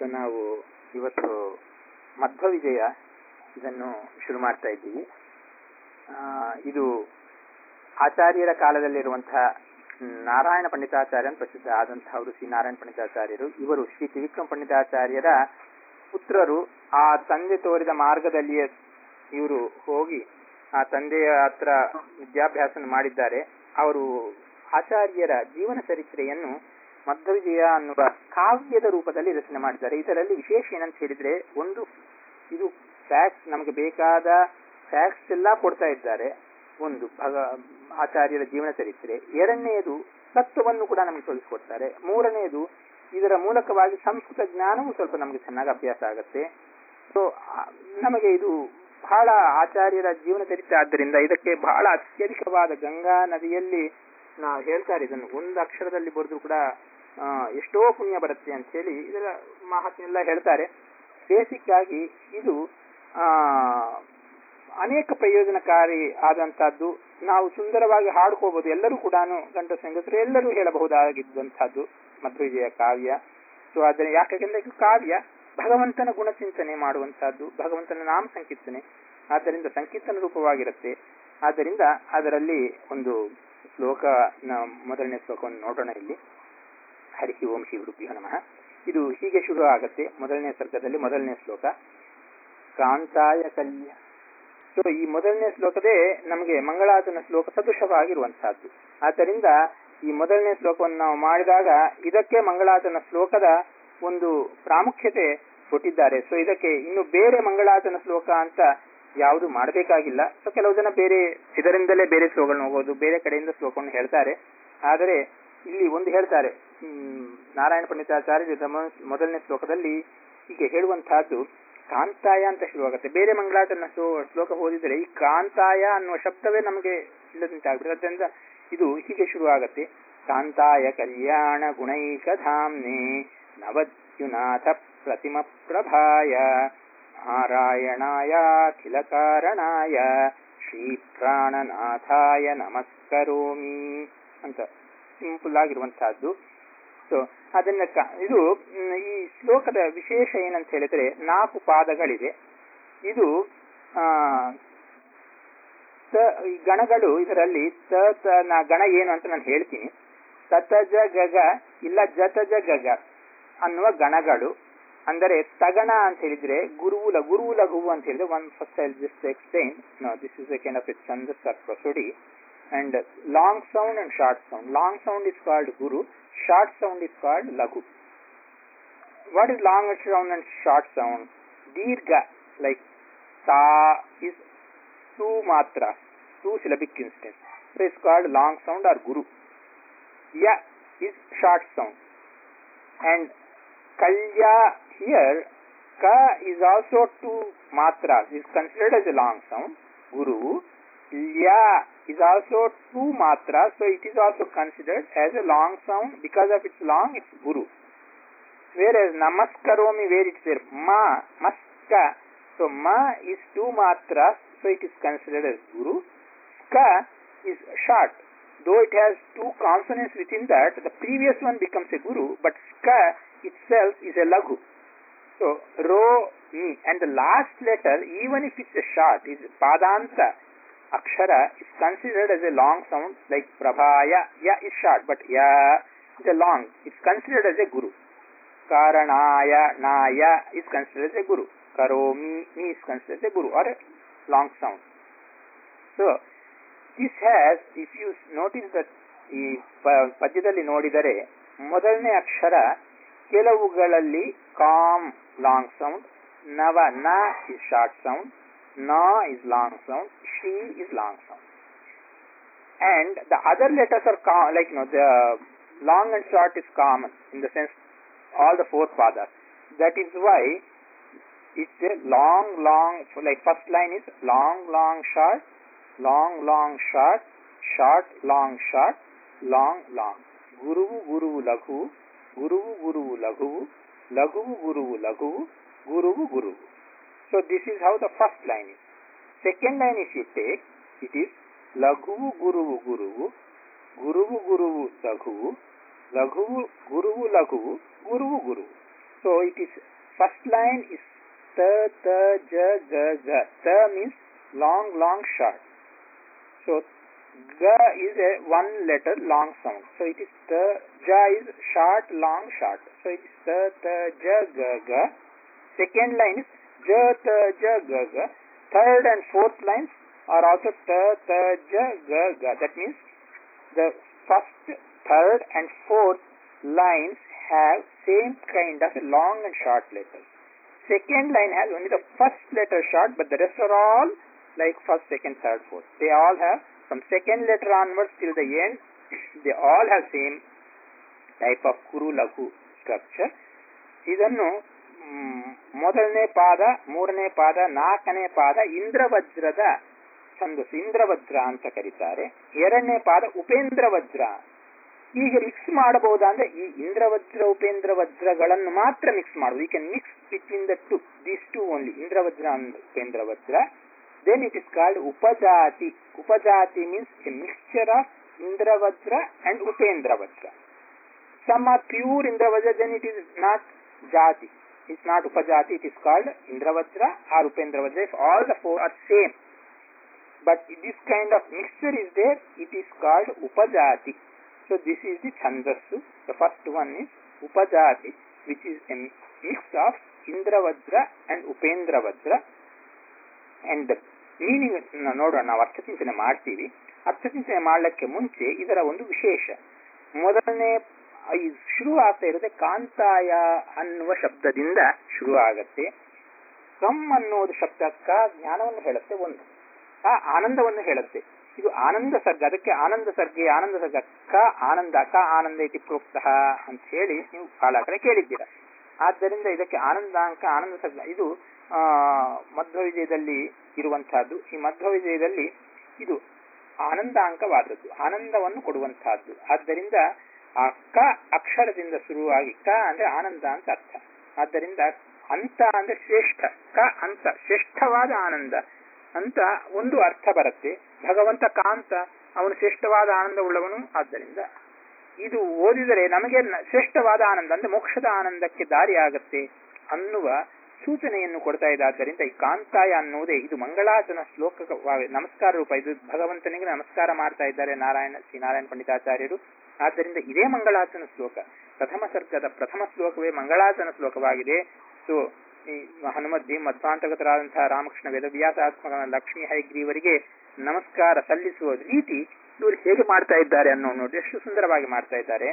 So ನಾವು ಇವತ್ತು ಮಧ್ವ ವಿಜಯ ಇದನ್ನು ಶುರು ಮಾಡ್ತಾ ಇದ್ದೀವಿ ಆ, ಇದು ಆಚಾರ್ಯರ ಕಾಲದಲ್ಲಿರುವಂತಹ ನಾರಾಯಣ ಪಂಡಿತಾಚಾರ್ಯ ಅಂತ ಪ್ರಸಿದ್ಧ ಆದಂತಹವರು ಶ್ರೀ ನಾರಾಯಣ ಪಂಡಿತಾಚಾರ್ಯರು ಇವರು ಶ್ರೀ ತ್ರಿವಿಕ್ರಮ ಪಂಡಿತಾಚಾರ್ಯರ ಪುತ್ರರು ಆ ತಂದೆ ತೋರಿದ ಮಾರ್ಗದಲ್ಲಿಯೇ ಇವರು ಹೋಗಿ ಆ ತಂದೆಯ ಹತ್ರ ವಿದ್ಯಾಭ್ಯಾಸ ಮಾಡಿದ್ದಾರೆ ಅವರು ಆಚಾರ್ಯರ ಜೀವನ ಚರಿತ್ರೆಯನ್ನು ಮಧ್ವವಿಜಯ ಅನ್ನುವ ಕಾವ್ಯದ ರೂಪದಲ್ಲಿ ರಚನೆ ಮಾಡಿದ್ದಾರೆ ಇದರಲ್ಲಿ ವಿಶೇಷ ಏನಂತ ಹೇಳಿದ್ರೆ ಒಂದು ಇದು ಫ್ಯಾಕ್ಟ್ಸ್ ನಮಗೆ ಬೇಕಾದ ಫ್ಯಾಕ್ಟ್ಸ್ ಎಲ್ಲ ಕೊಡ್ತಾ ಇದ್ದಾರೆ ಒಂದು ಭಗ ಆಚಾರ್ಯರ ಜೀವನ ಚರಿತ್ರೆ ಎರಡನೆಯದು ತತ್ವವನ್ನು ಕೂಡ ನಮಗೆ ತೋರಿಸ್ಕೊಡ್ತಾರೆ ಮೂರನೆಯದು ಇದರ ಮೂಲಕವಾಗಿ ಸಂಸ್ಕೃತ ಜ್ಞಾನವೂ ಸ್ವಲ್ಪ ನಮಗೆ ಚೆನ್ನಾಗಿ ಅಭ್ಯಾಸ ಆಗುತ್ತೆ ಸೊ ನಮಗೆ ಇದು ಬಹಳ ಆಚಾರ್ಯರ ಜೀವನ ಚರಿತ್ರೆ ಆದ್ದರಿಂದ ಇದಕ್ಕೆ ಬಹಳ ಅತ್ಯಧಿಕವಾದ ಗಂಗಾ ನದಿಯಲ್ಲಿ ನಾವು ಹೇಳ್ತಾರೆ ಇದನ್ನು ಒಂದು ಅಕ್ಷರದಲ್ಲಿ ಬರೆದು ಕೂಡ ಆ, ಎಷ್ಟೋ ಪುಣ್ಯ ಬರುತ್ತೆ ಅಂತ ಹೇಳಿ ಇದರ ಮಹತ್ವ ಎಲ್ಲ ಹೇಳ್ತಾರೆ ಬೇಸಿಕ್ ಆಗಿ ಇದು ಆ ಅನೇಕ ಪ್ರಯೋಜನಕಾರಿ ಆದಂತಹದ್ದು ನಾವು ಸುಂದರವಾಗಿ ಹಾಡ್ಕೋಬಹುದು ಎಲ್ಲರೂ ಕೂಡ ಗಂಡ ಸಂಗತರು ಎಲ್ಲರೂ ಹೇಳಬಹುದಾಗಿದ್ದಂತಹದ್ದು ಮಧ್ವವಿಜಯ ಕಾವ್ಯ ಸೊ ಅದರ ಯಾಕೆಂದ್ರೆ ಇದು ಕಾವ್ಯ ಭಗವಂತನ ಗುಣಚಿಂತನೆ ಮಾಡುವಂತಹದ್ದು ಭಗವಂತನ ನಾಮ ಸಂಕೀರ್ತನೆ ಆದ್ದರಿಂದ ಸಂಕೀರ್ತನ ರೂಪವಾಗಿರುತ್ತೆ ಆದ್ದರಿಂದ ಅದರಲ್ಲಿ ಒಂದು ಶ್ಲೋಕ ನ- ಮೊದಲನೇ ಶ್ಲೋಕವನ್ನು ನೋಡೋಣ ಇಲ್ಲಿ ಹರಿ ಓಂ ಶ್ರೀ ಗುರುಭ್ಯೋ ನಮಃ ಇದು ಹೀಗೆ ಶುರು ಆಗತ್ತೆ ಮೊದಲನೇ ಸರ್ಗದಲ್ಲಿ ಮೊದಲನೇ ಶ್ಲೋಕ ಕಾಂತಾಯ ಕಲ್ಯ ಸೊ ಈ ಮೊದಲನೇ ಶ್ಲೋಕದೇ ನಮಗೆ ಮಂಗಳಾಚನ ಶ್ಲೋಕ ಸದೃಶವಾಗಿರುವಂತಹದ್ದು ಆದ್ದರಿಂದ ಈ ಮೊದಲನೇ ಶ್ಲೋಕವನ್ನು ನಾವು ಮಾಡಿದಾಗ ಇದಕ್ಕೆ ಮಂಗಳಾಚನ ಶ್ಲೋಕದ ಒಂದು ಪ್ರಾಮುಖ್ಯತೆ ಕೊಟ್ಟಿದ್ದಾರೆ ಸೊ ಇದಕ್ಕೆ ಇನ್ನು ಬೇರೆ ಮಂಗಳಾಚನ ಶ್ಲೋಕ ಅಂತ ಯಾವುದು ಮಾಡಬೇಕಾಗಿಲ್ಲ ಸೊ ಕೆಲವು ಜನ ಬೇರೆ ಇದರಿಂದಲೇ ಬೇರೆ ಶ್ಲೋಕಗಳನ್ನ ಹೋಗೋದು ಬೇರೆ ಕಡೆಯಿಂದ ಶ್ಲೋಕವನ್ನು ಹೇಳ್ತಾರೆ ಆದರೆ ಇಲ್ಲಿ ಒಂದು ಹೇಳ್ತಾರೆ ಹ್ಮ್, ನಾರಾಯಣ ಪಂಡಿತಾಚಾರ್ಯ ತಮ್ಮ ಮೊದಲನೇ ಶ್ಲೋಕದಲ್ಲಿ ಹೀಗೆ ಹೇಳುವಂತಹದ್ದು ಕಾಂತಾಯ ಅಂತ ಶುರುವಾಗುತ್ತೆ ಬೇರೆ ಮಂಗಳಾಟನ ಶ್ಲೋಕ ಓದಿದರೆ ಈ ಕಾಂತಾಯ ಅನ್ನುವ ಶಬ್ದವೇ ನಮಗೆ ಇಲ್ಲದಂತೆ ಆಗ್ಬಿಡುತ್ತೆ ಅದರಿಂದ ಇದು ಹೀಗೆ ಶುರುವಾಗುತ್ತೆ ಕಾಂತಾಯ ಕಲ್ಯಾಣ ಗುಣೈಕ ಧಾಮ್ನೆ ನವದ್ಯುನಾಥ ಪ್ರತಿಮ ಪ್ರಭಾಯ ನಾರಾಯಣಾಯಾಖಿಲ ಕಾರಣಾಯ ಶ್ರೀ ಪ್ರಾಣನಾಥಾಯ ನಮಸ್ಕರೋಮಿ ಅಂತ ಸಿಂಪಲ್ ಆಗಿರುವಂತಹದ್ದು ಸೊ ಅದನ್ನ ಕ- ಇದು ಮ್, ಈ ಶ್ಲೋಕದ ವಿಶೇಷ ಏನಂತ ಹೇಳಿದ್ರೆ ನಾಲ್ಕು ಪಾದಗಳಿದೆ ಇದು ಆ ತ ಈ ಗಣಗಳು ಇದರಲ್ಲಿ ತ ತ ನ ಗಣ ಏನು ಅಂತ ನಾನು ಹೇಳ್ತೀನಿ ತತಜ ಗಗ ಇಲ್ಲ ಜತಜ ಗಗ ಅನ್ನುವ ಗಣಗಳು ಅಂದರೆ ತಗಣ ಅಂತ ಹೇಳಿದ್ರೆ ಗುರುವು ಲ ಗುರುವು ಲಘುವು ಅಂತ ಹೇಳಿದ್ರೆ one first I just explain no this is a kind of it chandas or prosody and long sound and short sound. Long sound is called guru, short sound is called lagu. What is long sound and short sound? Dirga, like sa is two matras, two syllabic instance. So it's called long sound or guru. Ya is short sound. And kalya here, ka is also two matras, is considered as a long sound. Guru. Lya is also two matras, so it is also considered as a long sound. Because of its long, it's guru. Whereas namaskaromi, where it's there, ma, maska, so ma is two matras, so it is considered as guru. Ska is short. Though it has two consonants within that, the previous one becomes a guru, but ska itself is a lagu. So, ro, mi, and the last letter, even if it's a short, is padanta, akshara is considered as a long sound like prabhaya. Ya is short, but ya is a long. It's considered as a guru. Karanaya, naya is considered as a guru. Karomi, mi is considered as a guru or a long sound. So, this has, if you notice that ಈ ಪ- ಪದ್ಯದಲ್ಲಿ ನೋಡಿದರೆ ಮೊದಲನೇ ಅಕ್ಷರ ಕೆಲವುಗಳಲ್ಲಿ come long sound ನವ ನ is short sound na is long sound, she is long sound. And the other letters are com- like you know the long and short is common in the sense all the four padas. That is why it's a long, long like first line is long, long, short, long, long, short, short, long, short, long, long. Guruvu Guruvu Laghu, Guruvu Guruvu Laghu, Laghuvu Guruvu Laghu, Guruvu Guruvu. So this is how the first line is. Second line if you take, it is Laghuvu Guruvu Guruvu, Guruvu Guruvu Laghuvu, Laghuvu Guruvu Laghuvu, Guruvu Guruvu. So it is first line is ತ ತ ಜ ಗ ಗ ತ means long long short so ಗ is a one letter long sound so it is ta ja is short long short so it is ta ta ja ga ga second line is ja ta ja ga ga third and fourth lines are also ta ta ja ga ga that means the first third and fourth lines have same kind of long and short letters second line has only the first letter short but the rest are all like first second third fourth they all have from second letter onwards till the end, they all have same type of kuru lagu structure. ಇದನ್ನು ಮೊದಲನೇ ಪಾದ ಮೂರನೇ ಪಾದ ನಾಲ್ಕನೇ ಪಾದ ಇಂದ್ರವಜ್ರದ ಛಂದಸ್ಸು ಇಂದ್ರವಜ್ರ ಅಂತ ಕರೀತಾರೆ ಎರಡನೇ ಪಾದ ಉಪೇಂದ್ರ ವಜ್ರ ಈಗ ಮಿಕ್ಸ್ ಮಾಡಬಹುದಾ ಅಂದ್ರೆ ಈ ಇಂದ್ರವಜ್ರ ಉಪೇಂದ್ರ ವಜ್ರಗಳನ್ನು ಮಾತ್ರ ಮಿಕ್ಸ್ ಮಾಡುದು ಈ can mix between the two these two only Indravajra and Upendravajra then it is called upajati. Upajati means a mixture of Indravajra and Upendravajra. Some are pure Indravajra, then it is not Jati. It's not Upajati, it is called Indravajra or Upendravajra. If all the four are same. But this kind of mixture is there, it is called Upajati. So this is the Chandasu. The first one is Upajati, which is a mix of Indravajra and Upendravajra. And meaning ನೋಡೋಣ ನಾವು ಅರ್ಥಚಿಂತನೆ ಮಾಡ್ತೀವಿ ಅರ್ಥಚಿಂತನೆ ಮಾಡಲಿಕ್ಕೆ ಮುಂಚೆ ಇದರ ಒಂದು ವಿಶೇಷ ಮೊದಲನೇ ಶುರು ಆಗ್ತಾ ಇರೋದೆ ಕಾಂತಾಯ ಅನ್ನುವ ಶಬ್ದದಿಂದ ಶುರು ಆಗತ್ತೆ ಕಮ್ ಅನ್ನೋದು ಶಬ್ದ ಕ ಜ್ಞಾನವನ್ನು ಹೇಳುತ್ತೆ ಒಂದು ಆ ಆನಂದವನ್ನು ಹೇಳುತ್ತೆ ಇದು ಆನಂದ ಸರ್ಗ ಅದಕ್ಕೆ ಆನಂದ ಸರ್ಗೆ ಆನಂದ ಸರ್ಗ ಕ ಆನಂದ ಕ ಆನಂದ ಇತಿ ಪ್ರೋಕ್ತಃ ಅಂತ ಹೇಳಿ ನೀವು ಕಾಲ ಕಡೆ ಕೇಳಿದ್ದೀರ ಆದ್ದರಿಂದ ಇದಕ್ಕೆ ಆನಂದಾಂಕ ಆನಂದ ಸರ್ಗ ಇದು ಆ ಮಧ್ವ ವಿಜಯದಲ್ಲಿ ಇರುವಂತಹದ್ದು ಈ ಮಧ್ವ ವಿಜಯದಲ್ಲಿ ಇದು ಆನಂದಾಂಕವಾದದ್ದು ಆನಂದವನ್ನು ಕೊಡುವಂತಹದ್ದು ಆದ್ದರಿಂದ ಆ ಕ ಅಕ್ಷರದಿಂದ ಶುರುವಾಗಿ ಕ ಅಂದ್ರೆ ಆನಂದ ಅಂತ ಅರ್ಥ ಆದ್ದರಿಂದ ಅಂತ ಅಂದ್ರೆ ಶ್ರೇಷ್ಠ ಕ ಅಂತ ಶ್ರೇಷ್ಠವಾದ ಆನಂದ ಅಂತ ಒಂದು ಅರ್ಥ ಬರುತ್ತೆ ಭಗವಂತ ಕಾಂತ ಅವನು ಶ್ರೇಷ್ಠವಾದ ಆನಂದ ಉಳ್ಳವನು ಆದ್ದರಿಂದ ಇದು ಓದಿದರೆ ನಮಗೆ ಶ್ರೇಷ್ಠವಾದ ಆನಂದ ಅಂದ್ರೆ ಮೋಕ್ಷದ ಆನಂದಕ್ಕೆ ದಾರಿ ಆಗತ್ತೆ ಅನ್ನುವ ಸೂಚನೆಯನ್ನು ಕೊಡ್ತಾ ಇದೆ ಆದ್ದರಿಂದ ಈ ಕಾಂತಾಯ ಅನ್ನುವುದೇ ಇದು ಮಂಗಳಾಚನ ಶ್ಲೋಕ ನಮಸ್ಕಾರ ರೂಪ ಇದು ಭಗವಂತನಿಗೆ ನಮಸ್ಕಾರ ಮಾಡ್ತಾ ಇದ್ದಾರೆ ನಾರಾಯಣ ಶ್ರೀ ನಾರಾಯಣ ಪಂಡಿತಾಚಾರ್ಯರು ಆದ್ದರಿಂದ ಇದೇ ಮಂಗಳಾಚನ ಶ್ಲೋಕ ಪ್ರಥಮ ಸರ್ಗದ ಪ್ರಥಮ ಶ್ಲೋಕವೇ ಮಂಗಳಾಚನ ಶ್ಲೋಕವಾಗಿದೆ ಸೊ ಈ ಹನುಮದ್ದಿ ಮಧ್ವಾಂತಗತರಾದಂತಹ ರಾಮಕೃಷ್ಣ ವೇದವ್ಯಾಸಾತ್ಮಕ ಲಕ್ಷ್ಮೀ ಹೈಗ್ರೀವರಿಗೆ ನಮಸ್ಕಾರ ಸಲ್ಲಿಸುವ ರೀತಿ ಇವರು ಹೇಗೆ ಮಾಡ್ತಾ ಇದ್ದಾರೆ ಅನ್ನೋ ನೋಡಿ ಎಷ್ಟು ಸುಂದರವಾಗಿ ಮಾಡ್ತಾ ಇದ್ದಾರೆ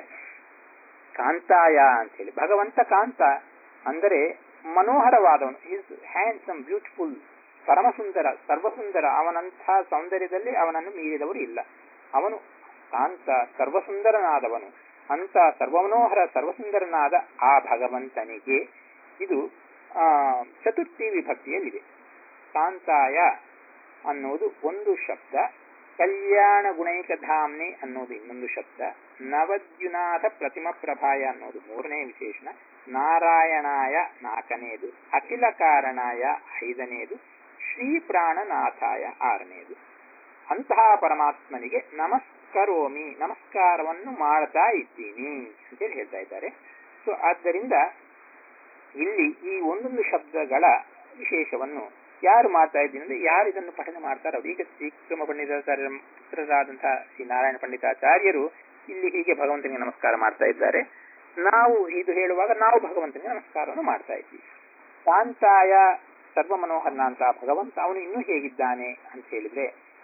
ಕಾಂತಾಯ ಅಂತ ಹೇಳಿ ಭಗವಂತ ಕಾಂತ ಅಂದರೆ ಮನೋಹರವಾದವನು ಈಸ್ ಹ್ಯಾಂಡ್ಸಮ್ ಬ್ಯೂಟಿಫುಲ್ ಪರಮಸುಂದರ ಸರ್ವಸುಂದರ ಅವನಂತಹ ಸೌಂದರ್ಯದಲ್ಲಿ ಅವನನ್ನು ಮೀರಿದವರು ಇಲ್ಲ ಅವನು ಕಾಂತ ಸರ್ವಸುಂದರನಾದವನು ಅಂತ ಸರ್ವಮನೋಹರ ಸರ್ವಸುಂದರನಾದ ಆ ಭಗವಂತನಿಗೆ ಇದು ಆ ಚತುರ್ಥಿ ವಿಭಕ್ತಿಯಲ್ಲಿದೆ ಕಾಂತಾಯ ಅನ್ನುವುದು ಒಂದು ಶಬ್ದ ಕಲ್ಯಾಣ ಗುಣೈಕ ಧಾಮ್ನೆ ಅನ್ನೋದು ಇನ್ನೊಂದು ಶಬ್ದ ನವದ್ಯುನಾಥ ಪ್ರತಿಮ ಪ್ರಭಾಯ ಅನ್ನೋದು ಮೂರನೇ ವಿಶೇಷಣ ನಾರಾಯಣಾಯ ನಾಲ್ಕನೆಯದು ಅಖಿಲ ಕಾರಣಾಯ ಐದನೆಯದು ಶ್ರೀ ಪ್ರಾಣನಾಥಾಯ ಆರನೆಯದು ಅಂತಹ ಪರಮಾತ್ಮನಿಗೆ ನಮಸ್ಕರೋಮಿ ನಮಸ್ಕಾರವನ್ನು ಮಾಡ್ತಾ ಇದ್ದೀನಿ ಅಂತೇಳಿ ಹೇಳ್ತಾ ಇದ್ದಾರೆ ಸೊ ಆದ್ದರಿಂದ ಇಲ್ಲಿ ಈ ಒಂದೊಂದು ಶಬ್ದಗಳ ವಿಶೇಷವನ್ನು ಯಾರು ಮಾಡ್ತಾ ಇದ್ದೀನಿ ಅಂದ್ರೆ ಯಾರು ಇದನ್ನು ಪಠನೆ ಮಾಡ್ತಾರೋ ಈಗ ಶ್ರೀಕ್ರಮ ಪಂಡಿತಾಚಾರ್ಯರ ಪುತ್ರರಾದಂತಹ ಶ್ರೀ ನಾರಾಯಣ ಪಂಡಿತಾಚಾರ್ಯರು ಇಲ್ಲಿ ಹೀಗೆ ಭಗವಂತನಿಗೆ ನಮಸ್ಕಾರ ಮಾಡ್ತಾ ಇದ್ದಾರೆ ನಾವು ಇದು ಹೇಳುವಾಗ ನಾವು ಭಗವಂತನಿಗೆ ನಮಸ್ಕಾರವನ್ನು ಮಾಡ್ತಾ ಇದ್ದೀವಿ ಕಾಂತಾಯ ಸರ್ವ ಮನೋಹರನಾಂತ ಭಗವಂತ ಅವನು ಇನ್ನೂ ಹೇಗಿದ್ದಾನೆ ಅಂತ ಹೇಳಿದ್ರೆ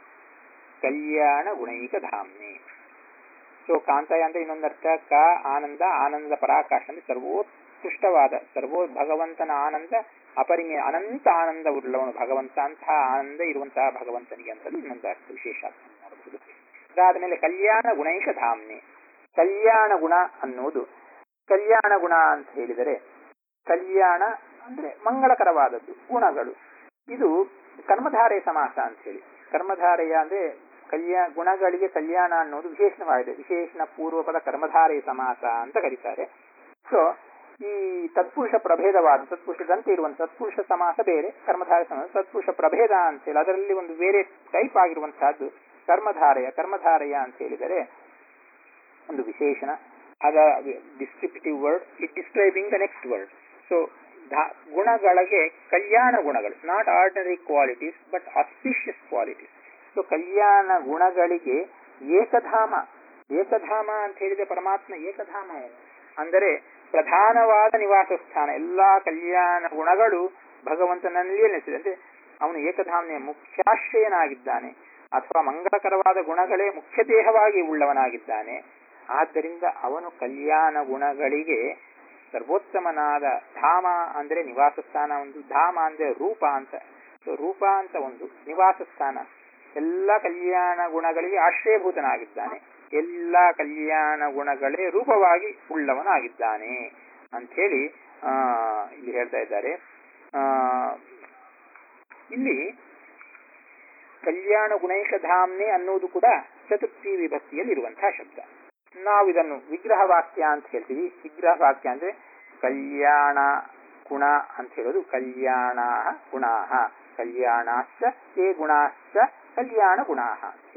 ಕಲ್ಯಾಣ ಗುಣೈಕ ಧಾಮ್ನೆ ಸೊ ಕಾಂತಾಯ ಅಂದ್ರೆ ಇನ್ನೊಂದರ್ಥ ಕ ಆನಂದ ಆನಂದ ಪರಾಕಾಶ ಅಂದ್ರೆ ಸರ್ವೋತ್ಕೃಷ್ಟವಾದ ಸರ್ವೋ ಭಗವಂತನ ಆನಂದ ಅಪರಿಮೆ ಅನಂತ ಆನಂದ ಉಳ್ಳವನು ಭಗವಂತ ಅಂತಹ ಆನಂದ ಇರುವಂತಹ ಭಗವಂತನಿಗೆ ಅಂತಲೂ ಇನ್ನೊಂದು ಅರ್ಥ ವಿಶೇಷ ಅರ್ಥ ಮಾಡಬಹುದು ಅದಾದ ಮೇಲೆ ಕಲ್ಯಾಣ ಗುಣೈಕ ಧಾಮ್ನೆ ಕಲ್ಯಾಣ ಗುಣ ಅನ್ನುವುದು ಕಲ್ಯಾಣ ಗುಣ ಅಂತ ಹೇಳಿದರೆ ಕಲ್ಯಾಣ ಅಂದ್ರೆ ಮಂಗಳಕರವಾದದ್ದು ಗುಣಗಳು ಇದು ಕರ್ಮಧಾರೆಯ ಸಮಾಸ ಅಂತ ಹೇಳಿ ಕರ್ಮಧಾರೆಯ ಅಂದ್ರೆ ಕಲ್ಯಾ ಗುಣಗಳಿಗೆ ಕಲ್ಯಾಣ ಅನ್ನೋದು ವಿಶೇಷಣವಾಗಿದೆ ವಿಶೇಷಣ ಪೂರ್ವಪದ ಕರ್ಮಧಾರೆಯ ಸಮಾಸ ಅಂತ ಕರೀತಾರೆ ಸೊ ಈ ತತ್ಪುರುಷ ಪ್ರಭೇದವಾದ ತತ್ಪುರುಷದಂತೆ ಇರುವಂತ ತತ್ಪುರುಷ ಸಮಾಸ ಬೇರೆ ಕರ್ಮಧಾರ ಸಮಾಸ ತತ್ಪುರುಷ ಪ್ರಭೇದ ಅಂತ ಹೇಳಿ ಅದರಲ್ಲಿ ಒಂದು ಬೇರೆ ಟೈಪ್ ಆಗಿರುವಂತಹದ್ದು ಕರ್ಮಧಾರೆಯ ಕರ್ಮಧಾರೆಯ ಅಂತ ಹೇಳಿದರೆ ಒಂದು ವಿಶೇಷಣ ಅದ descriptive word it describing the next word so ಗುಣಗಳಿಗೆ ಕಲ್ಯಾಣ ಗುಣಗಳು not ordinary qualities but auspicious qualities so ಕಲ್ಯಾಣ ಗುಣಗಳಿಗೆ ಏಕಧಾಮ ಏಕಧಾಮ ಅಂತ ಹೇಳಿದ್ರೆ ಪರಮಾತ್ಮ ಏಕಧಾಮ ಅಂದರೆ ಪ್ರಧಾನವಾದ ನಿವಾಸ ಸ್ಥಾನ ಎಲ್ಲಾ ಕಲ್ಯಾಣ ಗುಣಗಳು ಭಗವಂತನಲ್ಲಿಯೇ ನೆಲೆಸಿದೆ ಅಂದ್ರೆ ಅವನು ಏಕಧಾಮನೆಯ ಮುಖ್ಯಾಶ್ರಯನಾಗಿದ್ದಾನೆ ಅಥವಾ ಮಂಗಳಕರವಾದ ಗುಣಗಳೇ ಮುಖ್ಯ ದೇಹವಾಗಿ ಉಳ್ಳವನಾಗಿದ್ದಾನೆ ಆದ್ದರಿಂದ ಅವನು ಕಲ್ಯಾಣ ಗುಣಗಳಿಗೆ ಸರ್ವೋತ್ತಮನಾದ ಧಾಮ ಅಂದ್ರೆ ನಿವಾಸ ಸ್ಥಾನ ಒಂದು ಧಾಮ ಅಂದ್ರೆ ರೂಪ ಅಂತ ಸೊ ರೂಪ ಅಂತ ಒಂದು ನಿವಾಸ ಸ್ಥಾನ ಎಲ್ಲ ಕಲ್ಯಾಣ ಗುಣಗಳಿಗೆ ಆಶ್ರಯಭೂತನಾಗಿದ್ದಾನೆ ಎಲ್ಲ ಕಲ್ಯಾಣ ಗುಣಗಳೇ ರೂಪವಾಗಿ ಉಳ್ಳವನಾಗಿದ್ದಾನೆ ಅಂಥೇಳಿ ಆ ಇಲ್ಲಿ ಹೇಳ್ತಾ ಇದ್ದಾರೆ ಆ ಇಲ್ಲಿ ಕಲ್ಯಾಣ ಗುಣೈಕ ಧಾಮ್ನೆ ಅನ್ನೋದು ಕೂಡ ಚತುರ್ಥಿ ವಿಭಕ್ತಿಯಲ್ಲಿರುವಂತಹ ಶಬ್ದ ನಾವು ಇದನ್ನು ವಿಗ್ರಹ ವಾಕ್ಯ ಅಂತ ಹೇಳ್ತೀವಿ ವಿಗ್ರಹ ವಾಕ್ಯ ಅಂದ್ರೆ ಕಲ್ಯಾಣ ಗುಣ ಅಂತ ಹೇಳೋದು ಕಲ್ಯಾಣ ಗುಣಾ ಕಲ್ಯಾಣಾಶ್ಚ ಏ ಗುಣಾಶ್ಚ ಕಲ್ಯಾಣ ಗುಣಾ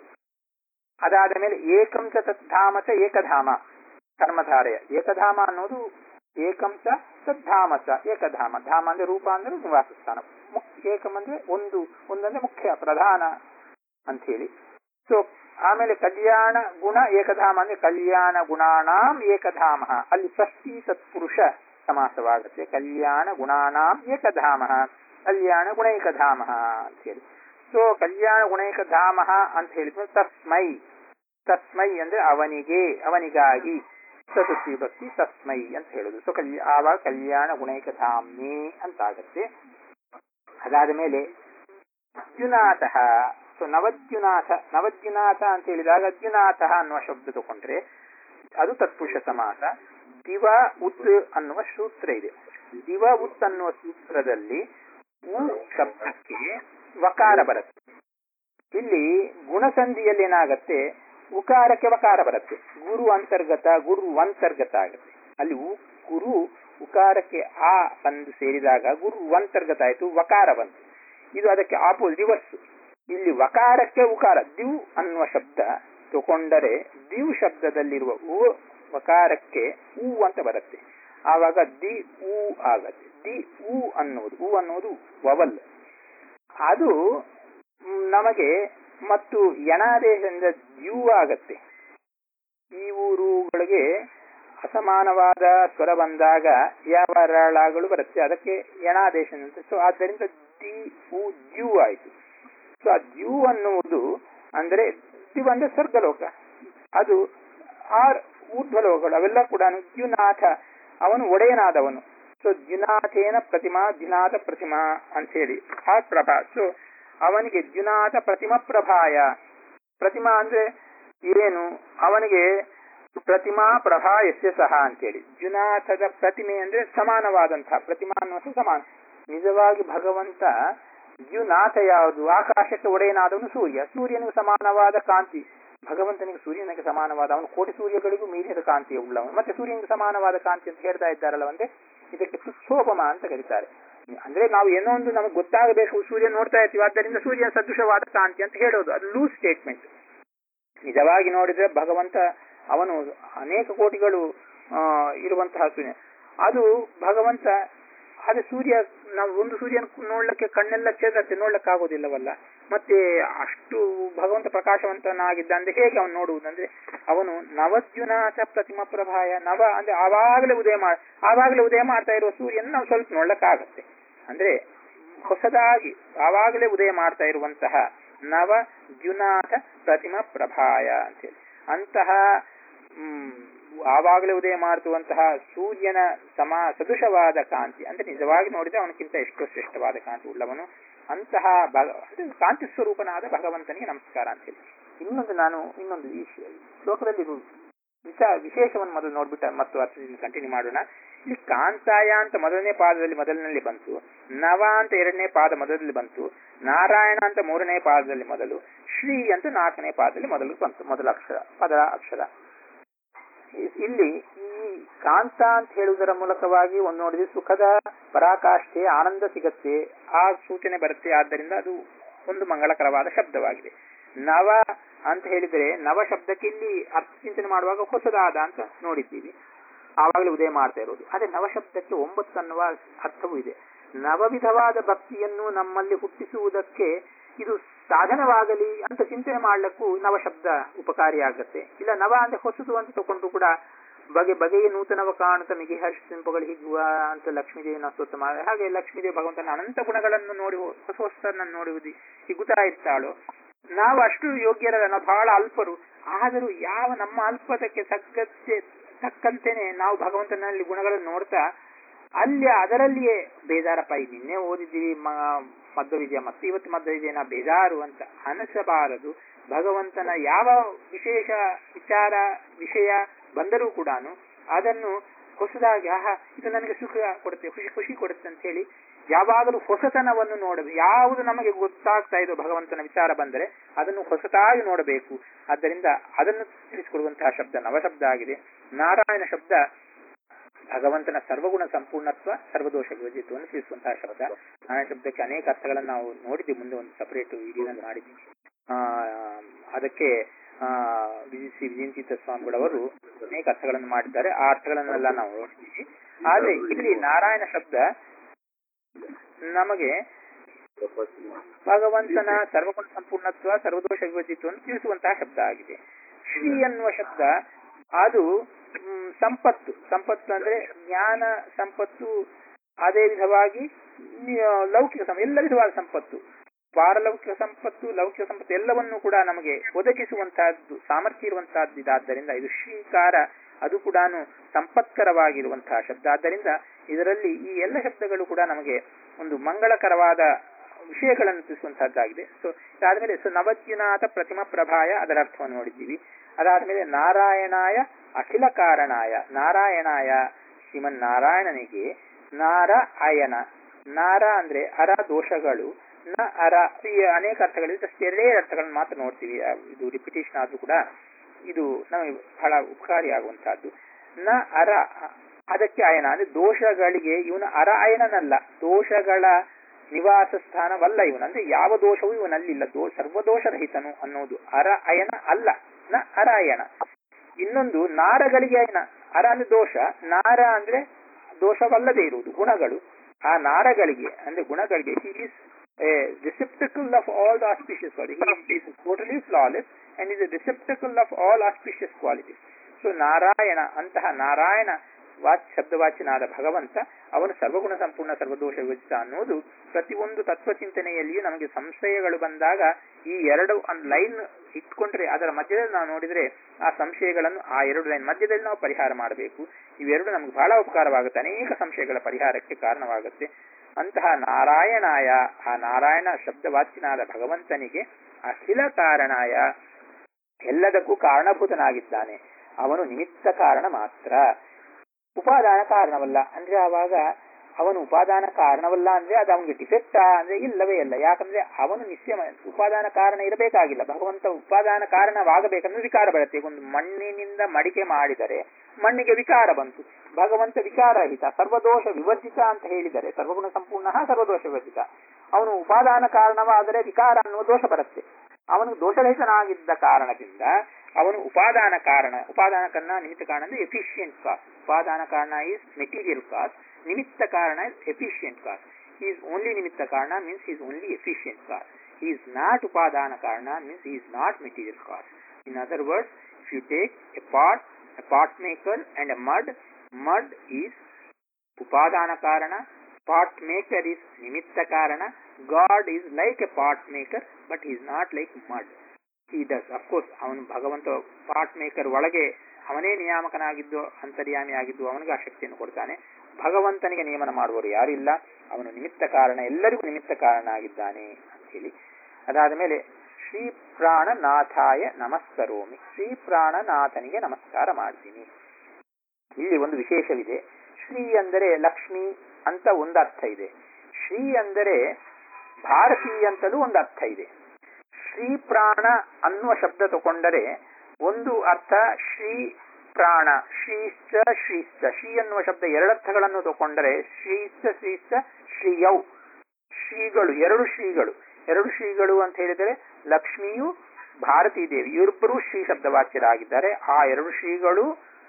ಅದಾದ ಮೇಲೆ ಏಕಂ ಚ ತದ್ಧಾಮ ಚ ಏಕಧಾಮ ಕರ್ಮಧಾರೆಯ ಏಕಧಾಮ ಅನ್ನೋದು ಏಕಂ ಚ ತದ್ಧಾಮ ಚ ಏಕಧಾಮ ಧಾಮ ಅಂದ್ರೆ ರೂಪ ಅಂದ್ರೆ ನಿವಾಸ ಸ್ಥಾನ ಮುಖ್ಯ ಏಕಂ ಅಂದ್ರೆ ಒಂದು ಒಂದಂದ್ರೆ ಮುಖ್ಯ ಪ್ರಧಾನ ಅಂತ ಹೇಳಿ ಸೊ ಆಮೇಲೆ ಕಲ್ಯಾಣ ಗುಣ ಏಕಧಾಮ ಅಂದ್ರೆ ಕಲ್ಯಾಣ ಗುಣಾನಾಂ ಏಕಧಾಮ ಅಲ್ಲಿ ಷಷ್ಠಿ ಸತ್ಪುರುಷ ಸಮಾಸವಾಗುತ್ತೆ ಕಲ್ಯಾಣ ಗುಣಾನಾಂ ಏಕಧಾಮ ಕಲ್ಯಾಣ ಗುಣೈಕಧಾಮ ಅಂತ ಹೇಳಿ ಸೊ ಕಲ್ಯಾಣ ಗುಣೈಕಧಾಮ ಅಂತ ಹೇಳಿದ್ರೆ ತಸ್ಮೈ ತಸ್ಮೈ ಅಂದ್ರೆ ಅವನಿಗೆ ಅವನಿಗಾಗಿ ಚತುರ್ಥಿ ಭಕ್ತಿ ತಸ್ಮೈ ಅಂತ ಹೇಳುದು ಸೊ ಕಲ್ಯ ಆವಾಗ ಕಲ್ಯಾಣ ಗುಣೈಕಧಾಮ್ನೇ ಅಂತ ಆಗತ್ತೆ ಅದಾದ ಮೇಲೆ ಅರ್ಜುನಾಥ ಸೊ ನವದ್ಯುನಾಥ ನವದ್ಯುನಾಥ ಅಂತ ಹೇಳಿದಾಗ ಅರ್ಜುನಾಥ ಅನ್ನುವ ಶಬ್ದ ತಗೊಂಡ್ರೆ ಅದು ತತ್ಪುರುಷ ಸಮಾಸ ದಿವ ಉತ್ ಅನ್ನುವ ಸೂತ್ರ ಇದೆ ದಿವ ಉತ್ ಅನ್ನುವ ಸೂತ್ರದಲ್ಲಿ ಉ ಶಬ್ದಕ್ಕೆ ವಕಾರ ಬರುತ್ತೆ ಇಲ್ಲಿ ಗುಣಸಂಧಿಯಲ್ಲಿ ಏನಾಗತ್ತೆ ಉಕಾರಕ್ಕೆ ವಕಾರ ಬರುತ್ತೆ ಗುರು ಅಂತರ್ಗತ ಗುರು ಅಂತರ್ಗತ ಆಗುತ್ತೆ ಅಲ್ಲಿ ಉ ಗುರು ಉಕಾರಕ್ಕೆ ಆ ಬಂದು ಸೇರಿದಾಗ ಗುರು ಅಂತರ್ಗತ ಆಯ್ತು ವಕಾರ ಬಂತು ಇದು ಅದಕ್ಕೆ ಆಪೋ ದಿವಸ್ ಇಲ್ಲಿ ವಕಾರಕ್ಕೆ ಉಕಾರ ದಿವ್ ಅನ್ನುವ ಶಬ್ದ ತಗೊಂಡರೆ ದಿವ್ ಶಬ್ದದಲ್ಲಿರುವ ಉ ವಕಾರಕ್ಕೆ ಉ ಅಂತ ಬರುತ್ತೆ ಆವಾಗ ದಿ ಉ ಆಗತ್ತೆ ದಿ ಉ ಅನ್ನುವುದು ಉ ಅನ್ನುವುದು ವವಲ್ ಅದು ನಮಗೆ ಮತ್ತು ಯಣಾದೇಶದಿಂದ ದ್ಯೂ ಆಗತ್ತೆ ಈ ಊರುಗಳಿಗೆ ಅಸಮಾನವಾದ ಸ್ವರ ಬಂದಾಗ ಯಾವ ರಳಗಳು ಬರುತ್ತೆ ಅದಕ್ಕೆ ಯಣಾದೇಶ ಅಂತ ಸೊ ಆದ್ದರಿಂದ ದಿ ಉ ದ್ಯೂ ಆಯಿತು ಸೊ ಆ ದ್ಯೂ ಅನ್ನುವುದು ಅಂದ್ರೆ ದಿವ್ ಅಂದ್ರೆ ಸ್ವರ್ಗಲೋಕ ಅದು ಆರ್ ಊರ್ಧ್ವಲೋಕಗಳು ಅವೆಲ್ಲ ಕೂಡ ದ್ಯುನಾಥ ಅವನು ಒಡೆಯನಾದವನು ಸೊ ದ್ಯುನಾಥೇನ ಪ್ರತಿಮಾ ದ್ಯುನಾಥ ಪ್ರತಿಮಾ ಅಂತ ಹೇಳಿ ಆ ಪ್ರಭಾ ಸೊ ಅವನಿಗೆ ದ್ಯುನಾಥ ಪ್ರತಿಮಾ ಪ್ರಭಾಯ ಪ್ರತಿಮಾ ಅಂದ್ರೆ ಏನು ಅವನಿಗೆ ಪ್ರತಿಮಾ ಪ್ರಭಾ ಎಸ್ಯ ಸಹ ಅಂತೇಳಿ ದ್ಯುನಾಥದ ಪ್ರತಿಮೆ ಅಂದ್ರೆ ಸಮಾನವಾದಂತಹ ಪ್ರತಿಮಾ ಅನ್ನುವ ಸಮಾನ ನಿಜವಾಗಿ ಭಗವಂತ ದ್ಯುನಾಥ ಯಾವುದು ಆಕಾಶಕ್ಕೆ ಒಡೆಯನಾದವನು ಸೂರ್ಯ ಸೂರ್ಯನಿಗೆ ಸಮಾನವಾದ ಕಾಂತಿ ಭಗವಂತನಿಗೆ ಸೂರ್ಯನಿಗೆ ಸಮಾನವಾದ ಅವನು ಕೋಟಿ ಸೂರ್ಯಗಳಿಗೂ ಮೀರಿದ ಕಾಂತಿಯ ಉಳ್ಳವನು ಮತ್ತೆ ಸೂರ್ಯನಿಗೆ ಸಮಾನವಾದ ಕಾಂತಿ ಅಂತ ಹೇಳ್ತಾ ಇದ್ದಾರಲ್ಲ ಒಂದೇ ಇದಕ್ಕೆ ಸುಕ್ಷೋಪಮ ಅಂತ ಕರೀತಾರೆ ಅಂದ್ರೆ ನಾವು ಏನೋ ಒಂದು ನಮಗೆ ಗೊತ್ತಾಗಬೇಕು ಸೂರ್ಯ ನೋಡ್ತಾ ಇರ್ತೀವಿ ಆದ್ದರಿಂದ ಸೂರ್ಯನ ಸದೃಶವಾದ ಕಾಂತಿ ಅಂತ ಹೇಳೋದು ಅದು ಲೂಸ್ ಸ್ಟೇಟ್ಮೆಂಟ್ ನಿಜವಾಗಿ ನೋಡಿದ್ರೆ ಭಗವಂತ ಅವನು ಅನೇಕ ಕೋಟಿಗಳು ಇರುವಂತಹ ಸೂರ್ಯ ಅದು ಭಗವಂತ ಅದೇ ಸೂರ್ಯ ನಾವು ಒಂದು ಸೂರ್ಯನ ನೋಡ್ಲಿಕ್ಕೆ ಕಣ್ಣೆಲ್ಲ ಚೇತತ್ತೆ ನೋಡ್ಲಿಕ್ಕೆ ಆಗೋದಿಲ್ಲವಲ್ಲ ಮತ್ತೆ ಅಷ್ಟು ಭಗವಂತ ಪ್ರಕಾಶವಂತನಾಗಿದ್ದ ಅಂದ್ರೆ ಹೇಗೆ ಅವನು ನೋಡುವುದಂದ್ರೆ ಅವನು ನವದ್ಯುನಾಥ ಪ್ರತಿಮಾ ಪ್ರಭಾಯ ನವ ಅಂದ್ರೆ ಆವಾಗಲೇ ಉದಯ ಮಾಡ ಆವಾಗಲೇ ಉದಯ ಮಾಡ್ತಾ ಇರುವ ಸೂರ್ಯನ ನಾವು ಸ್ವಲ್ಪ ನೋಡ್ಲಿಕ್ಕಾಗತ್ತೆ ಅಂದ್ರೆ ಹೊಸದಾಗಿ ಆವಾಗಲೇ ಉದಯ ಮಾಡ್ತಾ ಇರುವಂತಹ ನವ ದ್ಯುನಾಥ ಪ್ರತಿಮಾ ಪ್ರಭಾಯ ಅಂತೇಳಿ ಅಂತಹ ಹ್ಮ್ ಆವಾಗಲೇ ಉದಯ ಮಾಡುವಂತಹ ಸೂರ್ಯನ ಸಮ ಸದೃಶವಾದ ಕಾಂತಿ ಅಂದ್ರೆ ನಿಜವಾಗಿ ನೋಡಿದ್ರೆ ಅವನಕ್ಕಿಂತ ಎಷ್ಟೋ ಶ್ರೇಷ್ಠವಾದ ಕಾಂತಿ ಉಳ್ಳವನು ಅಂತಹ ಭಗ ಅಂದ್ರೆ ಕಾಂತಿ ಸ್ವರೂಪನಾದ ಭಗವಂತನಿಗೆ ನಮಸ್ಕಾರ ಅಂತೇಳಿ ಇನ್ನೊಂದು ನಾನು ಇನ್ನೊಂದು ಈ ಶ್ಲೋಕದಲ್ಲಿ ವಿಷ ವಿಶೇಷವನ್ನು ಮೊದಲು ನೋಡ್ಬಿಟ್ಟ ಮತ್ತು ಅರ್ಥದಿಂದ ಕಂಟಿನ್ಯೂ ಮಾಡೋಣ ಇಲ್ಲಿ ಕಾಂತಾಯ ಅಂತ ಮೊದಲನೇ ಪಾದದಲ್ಲಿ ಮೊದಲಿನಲ್ಲಿ ಬಂತು ನವ ಅಂತ ಎರಡನೇ ಪಾದ ಮೊದಲಲ್ಲಿ ಬಂತು ನಾರಾಯಣ ಅಂತ ಮೂರನೇ ಪಾದದಲ್ಲಿ ಮೊದಲು ಶ್ರೀ ಅಂತ ನಾಲ್ಕನೇ ಪಾದದಲ್ಲಿ ಮೊದಲು ಬಂತು ಮೊದಲ ಅಕ್ಷರ ಪದ ಅಕ್ಷರ ಇಲ್ಲಿ ಈ ಕಾಂತ ಅಂತ ಹೇಳುವುದರ ಮೂಲಕವಾಗಿ ಒಂದು ನೋಡಿದ್ರೆ ಸುಖದ ಪರಾಕಾಷ್ಠೆ ಆನಂದ ಸಿಗತ್ತೆ ಆ ಸೂಚನೆ ಬರುತ್ತೆ ಆದ್ದರಿಂದ ಅದು ಒಂದು ಮಂಗಳಕರವಾದ ಶಬ್ದವಾಗಿದೆ ನವ ಅಂತ ಹೇಳಿದ್ರೆ ನವ ಶಬ್ದಕ್ಕೆ ಇಲ್ಲಿ ಅರ್ಥ ಚಿಂತನೆ ಮಾಡುವಾಗ ಹೊಸದಾದ ಅಂತ ನೋಡಿದ್ದೀವಿ ಆವಾಗಲೇ ಉದಯ ಮಾಡ್ತಾ ಇರೋದು ಅದೇ ನವಶಬ್ದಕ್ಕೆ ಒಂಬತ್ತು ಅನ್ನುವ ಅರ್ಥವೂ ಇದೆ ನವವಿಧವಾದ ಭಕ್ತಿಯನ್ನು ನಮ್ಮಲ್ಲಿ ಹುಟ್ಟಿಸುವುದಕ್ಕೆ ಇದು ಸಾಧನವಾಗಲಿ ಅಂತ ಚಿಂತನೆ ಮಾಡ್ಲಿಕ್ಕೂ ನವಶಬ್ದ ಉಪಕಾರಿಯಾಗತ್ತೆ ಇಲ್ಲ ನವ ಅಂದ್ರೆ ಹೊಸದು ಅಂತ ತಗೊಂಡ್ರು ಕೂಡ ಬಗೆ ಬಗೆಯ ನೂತನವ ಕಾಣುತ್ತ ಮಿಗಿ ಹರ್ಷಿಂಪಗಳು ಹಿಗ್ಗುವ ಅಂತ ಲಕ್ಷ್ಮೀದೇವಿನ ಸ್ತೋತ್ರ ಮಾಡಿ ಹಾಗೆ ಲಕ್ಷ್ಮೀದೇವಿ ಭಗವಂತನ ಅನಂತ ಗುಣಗಳನ್ನು ನೋಡಿ ಹೊಸ ಹೊಸದನ್ನ ನೋಡುವುದು ಹಿಗ್ಗುತ್ತಾ ಇರ್ತಾಳು ನಾವು ಅಷ್ಟು ಯೋಗ್ಯರಲ್ಲ ನಾವು ಬಹಳ ಅಲ್ಪರು ಆದರೂ ಯಾವ ನಮ್ಮ ಅಲ್ಪತಕ್ಕೆ ತಕ್ಕಂತೆ ತಕ್ಕಂತೆನೆ ನಾವು ಭಗವಂತನಲ್ಲಿ ಗುಣಗಳನ್ನು ನೋಡ್ತಾ ಅಲ್ಲಿ ಅದರಲ್ಲಿಯೇ ಬೇಜಾರಪ್ಪ ಈ ನಿನ್ನೆ ಓದಿದ್ದೀವಿ ಮಧ್ವವಿದ್ಯ ಮತ್ತೆ ಇವತ್ತು ಮಧ್ವವಿದ್ಯನ ಬೇಜಾರು ಅಂತ ಅನಿಸಬಾರದು ಭಗವಂತನ ಯಾವ ವಿಶೇಷ ವಿಚಾರ ವಿಷಯ ಬಂದರೂ ಕೂಡ ಅದನ್ನು ಹೊಸದಾಗಿ ಆಹಾ ಇದು ನನಗೆ ಸುಖ ಕೊಡುತ್ತೆ ಖುಷಿ ಖುಷಿ ಕೊಡುತ್ತೆ ಅಂತ ಹೇಳಿ ಯಾವಾಗಲೂ ಹೊಸತನವನ್ನು ನೋಡಬೇಕು ಯಾವುದು ನಮಗೆ ಗೊತ್ತಾಗ್ತಾ ಇದೋ ಭಗವಂತನ ವಿಚಾರ ಬಂದರೆ ಅದನ್ನು ಹೊಸತಾಗಿ ನೋಡಬೇಕು ಆದ್ದರಿಂದ ಅದನ್ನು ತಿಳಿಸಿಕೊಡುವಂತಹ ಶಬ್ದ ನವಶಬ್ದ ಆಗಿದೆ ನಾರಾಯಣ ಶಬ್ದ ಭಗವಂತನ ಸರ್ವಗುಣ ಸಂಪೂರ್ಣತ್ವ ಸರ್ವದೋಷ ವಿಭಜಿತವನ್ನು ತಿಳಿಸುವಂತಹ ಶಬ್ದ ನಾರಾಯಣ ಶಬ್ದಕ್ಕೆ ಅನೇಕ ಅರ್ಥಗಳನ್ನು ನಾವು ನೋಡಿದ್ವಿ ಮುಂದೆ ಒಂದು ಸಪರೇಟ್ ವಿಡಿಯೋದಲ್ಲಿ ಮಾಡಿದ್ವಿ ಆ ಅದಕ್ಕೆ ಆ ಶ್ರೀ ವಿಜಯಂತೀರ್ಥ ಸ್ವಾಮಿಗಳವರು ಅನೇಕ ಅರ್ಥಗಳನ್ನು ಮಾಡಿದ್ದಾರೆ ಆ ಅರ್ಥಗಳನ್ನೆಲ್ಲ ನಾವು ನೋಡಿದ್ದೀವಿ ಆದ್ರೆ ಇಲ್ಲಿ ನಾರಾಯಣ ಶಬ್ದ ನಮಗೆ ಭಗವಂತನ ಸರ್ವಗುಣ ಸಂಪೂರ್ಣತ್ವ ಸರ್ವದೋಷ ವಿಭಜಿತವನ್ನು ತಿಳಿಸುವಂತಹ ಶಬ್ದ ಆಗಿದೆ ಶ್ರೀ ಅನ್ನುವ ಶಬ್ದ ಅದು ಸಂಪತ್ತು ಸಂಪತ್ತು ಅಂದ್ರೆ ಜ್ಞಾನ ಸಂಪತ್ತು ಅದೇ ವಿಧವಾಗಿ ಲೌಕಿಕ ಎಲ್ಲ ವಿಧವಾದ ಸಂಪತ್ತು ಪಾರಲೌಕಿಕ ಸಂಪತ್ತು ಲೌಕಿಕ ಸಂಪತ್ತು ಎಲ್ಲವನ್ನೂ ಕೂಡ ನಮಗೆ ಒದಗಿಸುವಂತಹದ್ದು ಸಾಮರ್ಥ್ಯ ಇರುವಂತಹದ್ದು ಇದಾದ್ದರಿಂದ ಇದು ಶ್ರೀಕಾರ ಅದು ಕೂಡ ಸಂಪತ್ಕರವಾಗಿರುವಂತಹ ಶಬ್ದ ಆದ್ದರಿಂದ ಇದರಲ್ಲಿ ಈ ಎಲ್ಲ ಶಬ್ದಗಳು ಕೂಡ ನಮಗೆ ಒಂದು ಮಂಗಳಕರವಾದ ವಿಷಯಗಳನ್ನು ತಿಳಿಸುವಂತಹದ್ದಾಗಿದೆ ಸೊ ಇದಾದ್ಮೇಲೆ ಸೊ ನವದ್ಯುನಾಥ ಪ್ರತಿಮಾ ಪ್ರಭಾಯ ಅದರ ಅರ್ಥವನ್ನು ನೋಡಿದ್ದೀವಿ ಅದಾದ್ಮೇಲೆ ನಾರಾಯಣಾಯ ಅಖಿಲ ಕಾರಣಾಯ ನಾರಾಯಣಾಯ ಶ್ರೀಮನ್ ನಾರಾಯಣನಿಗೆ ನಾರ ಅಯನ ನಾರ ಅಂದ್ರೆ ಅರ ದೋಷಗಳು ನ ಅರ ಈ ಅನೇಕ ಅರ್ಥಗಳಿದೆ ಜಸ್ಟ್ ಎರಡೇ ಅರ್ಥಗಳನ್ನು ಮಾತ್ರ ನೋಡ್ತೀವಿ ಇದು ರಿಪಿಟೇಷನ್ ಆದ್ರೂ ಕೂಡ ಇದು ನಮಗೆ ಬಹಳ ಉಪಕಾರಿಯಾಗುವಂತಹದ್ದು ನ ಅರ ಅದಕ್ಕೆ ಅಯನ ಅಂದ್ರೆ ದೋಷಗಳಿಗೆ ಇವನು ಅರ ಅಯನನಲ್ಲ ದೋಷಗಳ ನಿವಾಸ ಸ್ಥಾನವಲ್ಲ ಇವನು ಅಂದ್ರೆ ಯಾವ ದೋಷವೂ ಇವನಲ್ಲಿಲ್ಲ ದೋ ಸರ್ವದೋಷರಹಿತನು ಅನ್ನೋದು ಅರ ಅಯನ ಅಲ್ಲ ನ ಅರ ಅಯನ ಇನ್ನೊಂದು ನಾರಗಳಿಗೆ ಅಯನ ಅರ ಅಂದ್ರೆ ದೋಷ ನಾರ ಅಂದ್ರೆ ದೋಷವಲ್ಲದೆ ಇರುವುದು ಗುಣಗಳು ಆ ನಾರಗಳಿಗೆ ಅಂದ್ರೆ ಗುಣಗಳಿಗೆ he is a receptacle of all the auspicious qualities. He is totally flawless and is a receptacle of all auspicious qualities. So Narayana ಅಂತಹ ನಾರಾಯಣ ವಾಚ್ ಶಬ್ದವಾಚ್ಯನಾದ ಭಗವಂತ ಅವನು ಸರ್ವಗುಣ ಸಂಪೂರ್ಣ ಸರ್ವದೋಷ ವಿಭಜಿತ ಅನ್ನೋದು ಪ್ರತಿಯೊಂದು ತತ್ವಚಿಂತನೆಯಲ್ಲಿಯೂ ನಮಗೆ ಸಂಶಯಗಳು ಬಂದಾಗ ಈ ಎರಡು ಒಂದು ಲೈನ್ ಇಟ್ಕೊಂಡ್ರೆ ಅದರ ಮಧ್ಯದಲ್ಲಿ ನಾವು ನೋಡಿದ್ರೆ ಆ ಸಂಶಯಗಳನ್ನು ಆ ಎರಡು ಲೈನ್ ಮಧ್ಯದಲ್ಲಿ ನಾವು ಪರಿಹಾರ ಮಾಡಬೇಕು ಇವೆರಡು ನಮ್ಗೆ ಬಹಳ ಉಪಕಾರವಾಗುತ್ತೆ ಅನೇಕ ಸಂಶಯಗಳ ಪರಿಹಾರಕ್ಕೆ ಕಾರಣವಾಗುತ್ತೆ ಅಂತಹ ನಾರಾಯಣಾಯ ಆ ನಾರಾಯಣ ಶಬ್ದವಾಚ್ಯನಾದ ಭಗವಂತನಿಗೆ ಅಖಿಲ ಕಾರಣಾಯ ಎಲ್ಲದಕ್ಕೂ ಕಾರಣಭೂತನಾಗಿದ್ದಾನೆ ಅವನು ನಿಮಿತ್ತ ಕಾರಣ ಮಾತ್ರ ಉಪಾದಾನ ಕಾರಣವಲ್ಲ ಅಂದ್ರೆ ಆವಾಗ ಅವನು ಉಪಾದಾನ ಕಾರಣವಲ್ಲ ಅಂದ್ರೆ ಅದು ಅವನಿಗೆ ಡಿಫೆಕ್ಟಾ ಅಂದ್ರೆ ಇಲ್ಲವೇ ಇಲ್ಲ ಯಾಕಂದ್ರೆ ಅವನು ನಿಶ್ಚಯ ಉಪಾದಾನ ಕಾರಣ ಇರಬೇಕಾಗಿಲ್ಲ ಭಗವಂತ ಉಪಾದಾನ ಕಾರಣವಾಗಬೇಕಂದ್ರೆ ವಿಕಾರ ಬರುತ್ತೆ ಒಂದು ಮಣ್ಣಿನಿಂದ ಮಡಿಕೆ ಮಾಡಿದರೆ ಮಣ್ಣಿಗೆ ವಿಕಾರ ಬಂತು ಭಗವಂತ ವಿಕಾರರಹಿತ ಸರ್ವದೋಷ ವಿವರ್ಜಿತ ಅಂತ ಹೇಳಿದರೆ ಸರ್ವಗುಣ ಸಂಪೂರ್ಣ ಸರ್ವದೋಷ ವಿವರ್ಜಿತ ಅವನು ಉಪಾದಾನ ಕಾರಣವಾದರೆ ವಿಕಾರ ಅನ್ನುವ ದೋಷ ಬರುತ್ತೆ ಅವನು ದೋಷರಹಿತನಾಗಿದ್ದ ಕಾರಣದಿಂದ ಅವನು ಉಪಾದಾನ ಕಾರಣ ಉಪಾದಾನ ಕಾರಣ ನಿಮಿತ್ತ ಕಾರಣ ಅಂದ್ರೆ ಎಫಿಷಿಯಂಟ್ ಕಾಸ್ಟ್ ಉಪಾದಾನ ಕಾರಣ ಈಸ್ ಮೆಟೀರಿಯಲ್ ಕಾಸ್ಟ್ ನಿಮಿತ್ತ ಕಾರಣ is efficient cause is only ನಿಮಿತ್ತ ಕಾರಣ means is only efficient cause is not ಉಪಾದಾನ ಕಾರಣ means is not material cause in other words if you take a pot a pot maker and a mud mud is ಉಪಾದಾನ ಕಾರಣ pot maker is ನಿಮಿತ್ತ ಕಾರಣ God is like a pot maker but is not like mud he does of course ಅವನು ಭಗವಂತ pot maker ಒಳಗೆ ಅವನೇ ನಿಯಾಮಕನಾಗಿದ್ದು ಅಂತರ್ಯಾಮಿ ಆಗಿದ್ದು ಅವನಿಗೆ ಆ ಶಕ್ತಿಯನ್ನು ಕೊಡ್ತಾನೆ ಭಗವಂತನಿಗೆ ನಿಯಮನ ಮಾಡುವವರು ಯಾರು ಇಲ್ಲ ಅವನು ನಿಮಿತ್ತ ಕಾರಣ ಎಲ್ಲರಿಗೂ ನಿಮಿತ್ತ ಕಾರಣ ಆಗಿದ್ದಾನೆ ಅಂತ ಹೇಳಿ ಅದಾದ ಮೇಲೆ ಶ್ರೀ ಪ್ರಾಣನಾಥಾಯ ನಮಸ್ಕರೋಮಿ ಶ್ರೀ ಪ್ರಾಣನಾಥನಿಗೆ ನಮಸ್ಕಾರ ಮಾಡ್ತೀನಿ ಇಲ್ಲಿ ಒಂದು ವಿಶೇಷವಿದೆ ಶ್ರೀ ಅಂದರೆ ಲಕ್ಷ್ಮಿ ಅಂತ ಒಂದು ಅರ್ಥ ಇದೆ ಶ್ರೀ ಅಂದರೆ ಭಾರತಿ ಅಂತಲೂ ಒಂದು ಅರ್ಥ ಇದೆ ಶ್ರೀ ಪ್ರಾಣ ಅನ್ನುವ ಶಬ್ದ ತಗೊಂಡರೆ ಒಂದು ಅರ್ಥ ಶ್ರೀ ಪ್ರಾಣ ಶ್ರೀಶ್ಚ ಶ್ರೀಶ್ಚ ಶ್ರೀ ಅನ್ನುವ ಶಬ್ದ ಎರಡರ್ಥಗಳನ್ನು ತಗೊಂಡರೆ ಶ್ರೀಶ್ಚ ಶ್ರೀಶ್ಚ ಶ್ರೀಯೌ ಶ್ರೀಗಳು ಎರಡು ಶ್ರೀಗಳು ಎರಡು ಶ್ರೀಗಳು ಅಂತ ಹೇಳಿದರೆ ಲಕ್ಷ್ಮಿಯು ಭಾರತೀ ದೇವಿ ಇವರಿಬ್ಬರು ಶ್ರೀ ಶಬ್ದವಾಚ್ಯರಾಗಿದ್ದಾರೆ ಆ ಎರಡು ಶ್ರೀಗಳು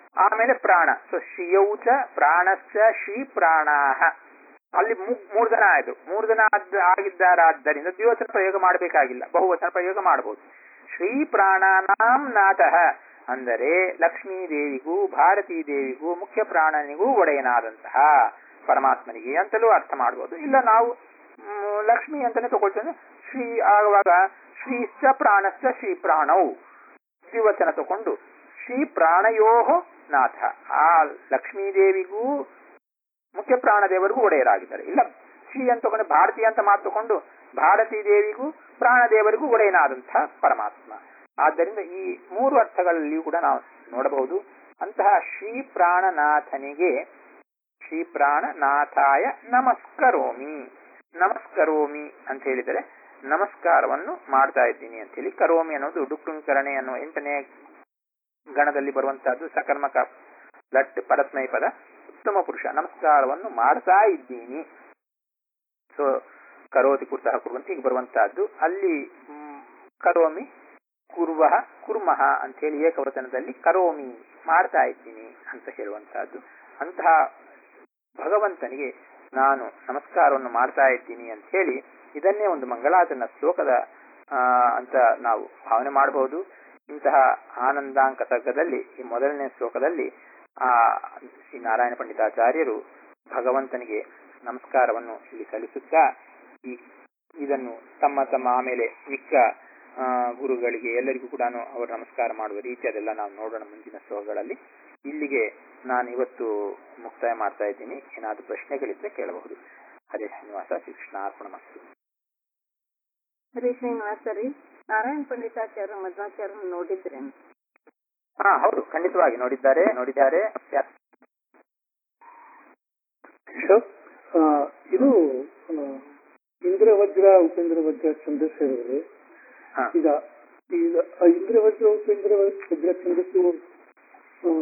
ಆಮೇಲೆ ಪ್ರಾಣ ಸೊ ಶ್ರಿಯೌಚ ಪ್ರಾಣಶ್ಚ ಶ್ರೀ ಪ್ರಾಣಾಹ ಅಲ್ಲಿ ಮೂ- ಮೂರು ಜನ ಆಯ್ತು ಮೂರು ಜನ ಆದ್- ಆಗಿದ್ದಾರಾದ್ದರಿಂದ ದ್ವಿವಚನ ಪ್ರಯೋಗ ಮಾಡಬೇಕಾಗಿಲ್ಲ ಬಹುವಚನ ಪ್ರಯೋಗ ಮಾಡಬಹುದು ಶ್ರೀ ಪ್ರಾಣಾನಾಂ ನಾಥಃ ಅಂದರೆ ಲಕ್ಷ್ಮೀ ದೇವಿಗೂ ಭಾರತೀ ದೇವಿಗೂ ಮುಖ್ಯ ಪ್ರಾಣನಿಗೂ ಒಡೆಯನಾದಂತಹ ಪರಮಾತ್ಮನಿಗೆ ಅಂತಲೂ ಅರ್ಥ ಮಾಡಬಹುದು ಇಲ್ಲ ನಾವು ಮ್, ಲಕ್ಷ್ಮಿ ಅಂತಾನೆ ತಗೊಳ್ತೇನೆ ಶ್ರೀ ಆಗುವಾಗ ಶ್ರೀಶ್ಚ ಪ್ರಾಣಶ್ಚ ಶ್ರೀ ಪ್ರಾಣೌ ದ್ವಿವಚನ ತಗೊಂಡು ಶ್ರೀ ಪ್ರಾಣಯೋ ನಾಥ ಆ ಲಕ್ಷ್ಮೀ ದೇವಿಗೂ ಮುಖ್ಯ ಪ್ರಾಣದೇವರಿಗೂ ಒಡೆಯರಾಗಿದ್ದಾರೆ ಇಲ್ಲ ಶ್ರೀ ಅಂತ ತಗೊಂಡು ಭಾರತಿ ಅಂತ ಮಾತು ತಗೊಂಡು ಭಾರತೀ ದೇವಿಗೂ ಪ್ರಾಣದೇವರಿಗೂ ಒಡೆಯನಾದಂತಹ ಪರಮಾತ್ಮ ಆದ್ದರಿಂದ ಈ ಮೂರು ಅರ್ಥಗಳಲ್ಲಿಯೂ ಕೂಡ ನಾವು ನೋಡಬಹುದು ಅಂತಹ ಶ್ರೀ ಪ್ರಾಣನಾಥನಿಗೆ ಶ್ರೀ ಪ್ರಾಣನಾಥಾಯ ನಮಸ್ಕರೋಮಿ ನಮಸ್ಕರೋಮಿ ಅಂತ ಹೇಳಿದರೆ ನಮಸ್ಕಾರವನ್ನು ಮಾಡ್ತಾ ಇದ್ದೀನಿ ಅಂತ ಹೇಳಿ ಕರೋಮಿ ಅನ್ನೋದು ಡುಕ್ಟುಂಕರಣೆ ಅನ್ನೋ ಎಂಟನೇ ಗಣದಲ್ಲಿ ಬರುವಂತಹದ್ದು ಸಕರ್ಮಕ ಲಟ್ ಪರಸ್ಮೈ ಪದ ಉತ್ತಮ ಪುರುಷ ನಮಸ್ಕಾರವನ್ನು ಮಾಡ್ತಾ ಇದ್ದೀನಿ ಸೊ ಕರೋತಿ ಕುರ್ತಃ ಕುರುವಂತ ಈಗ ಬರುವಂತಹದ್ದು ಅಲ್ಲಿ ಮ್, ಕರೋಮಿ ಕುರ್ವ ಕುರ್ಮಃ ಅಂತ ಹೇಳಿ ಏಕವಚನದಲ್ಲಿ ಕರೋಮಿ ಮಾಡ್ತಾ ಇದ್ದೀನಿ ಅಂತ ಹೇಳುವಂತಹದ್ದು ಅಂತಹ ಭಗವಂತನಿಗೆ ನಾನು ನಮಸ್ಕಾರವನ್ನು ಮಾಡ್ತಾ ಇದ್ದೀನಿ ಅಂತ ಹೇಳಿ ಇದನ್ನೇ ಒಂದು ಮಂಗಳಾಚರಣ ಶ್ಲೋಕದ ಆ, ಅಂತ ನಾವು ಭಾವನೆ ಮಾಡಬಹುದು ಇಂತಹ ಆನಂದಾಂಕ ಸರ್ಗದಲ್ಲಿ ಈ ಮೊದಲನೇ ಶ್ಲೋಕದಲ್ಲಿ ಆ ಶ್ರೀ ನಾರಾಯಣ ಪಂಡಿತಾಚಾರ್ಯರು ಭಗವಂತನಿಗೆ ನಮಸ್ಕಾರವನ್ನು ಇಲ್ಲಿ ಸಲ್ಲಿಸುತ್ತಾ ಈ ಇದನ್ನು ತಮ್ಮ ತಮ್ಮ ಆಮೇಲೆ ಮಿಕ್ಕ ಆ, ಗುರುಗಳಿಗೆ ಎಲ್ಲರಿಗೂ ಕೂಡ ಅವರು ನಮಸ್ಕಾರ ಮಾಡುವ ರೀತಿ ಅದೆಲ್ಲ ನಾವು ನೋಡೋಣ ಮುಂದಿನ ಶ್ಲೋಕಗಳಲ್ಲಿ ಇಲ್ಲಿಗೆ ನಾನು ಇವತ್ತು ಮುಕ್ತಾಯ ಮಾಡ್ತಾ ಇದ್ದೀನಿ ಏನಾದರೂ ಪ್ರಶ್ನೆಗಳಿದ್ರೆ ಕೇಳಬಹುದು ಹರೇ ಶ್ರೀನಿವಾಸ ಶ್ರೀಕೃಷ್ಣಾರ್ಪಣ ಮಸ್ತು ಹರಿ ಶ್ರೀನಿವಾಸ ರೀ ನಾರಾಯಣ ಪಂಡಿತಾಚಾರ್ಯ ಮಧ್ವಾಚಾರ್ಯ ನೋಡಿದ್ರಿ ಹಾ ಹೌದು ಖಂಡಿತವಾಗಿ ನೋಡಿದ್ದಾರೆ ನೋಡಿದ್ದಾರೆ ಯಾ- ಸರ್, ಆ, ಇದು ಆ, ಇಂದ್ರ ವಜ್ರ ಉಪೇಂದ್ರ ವಜ್ರ ಛಂದಸ್ಸು ಹೇಳಿದ್ರೆ ಹಾ. ಈಗ ಈಗ ಆ ಇಂದ್ರ ವಜ್ರ ಉಪೇಂದ್ರ ವಜ್ರ ಛಂದಸ್ಸು ಆ,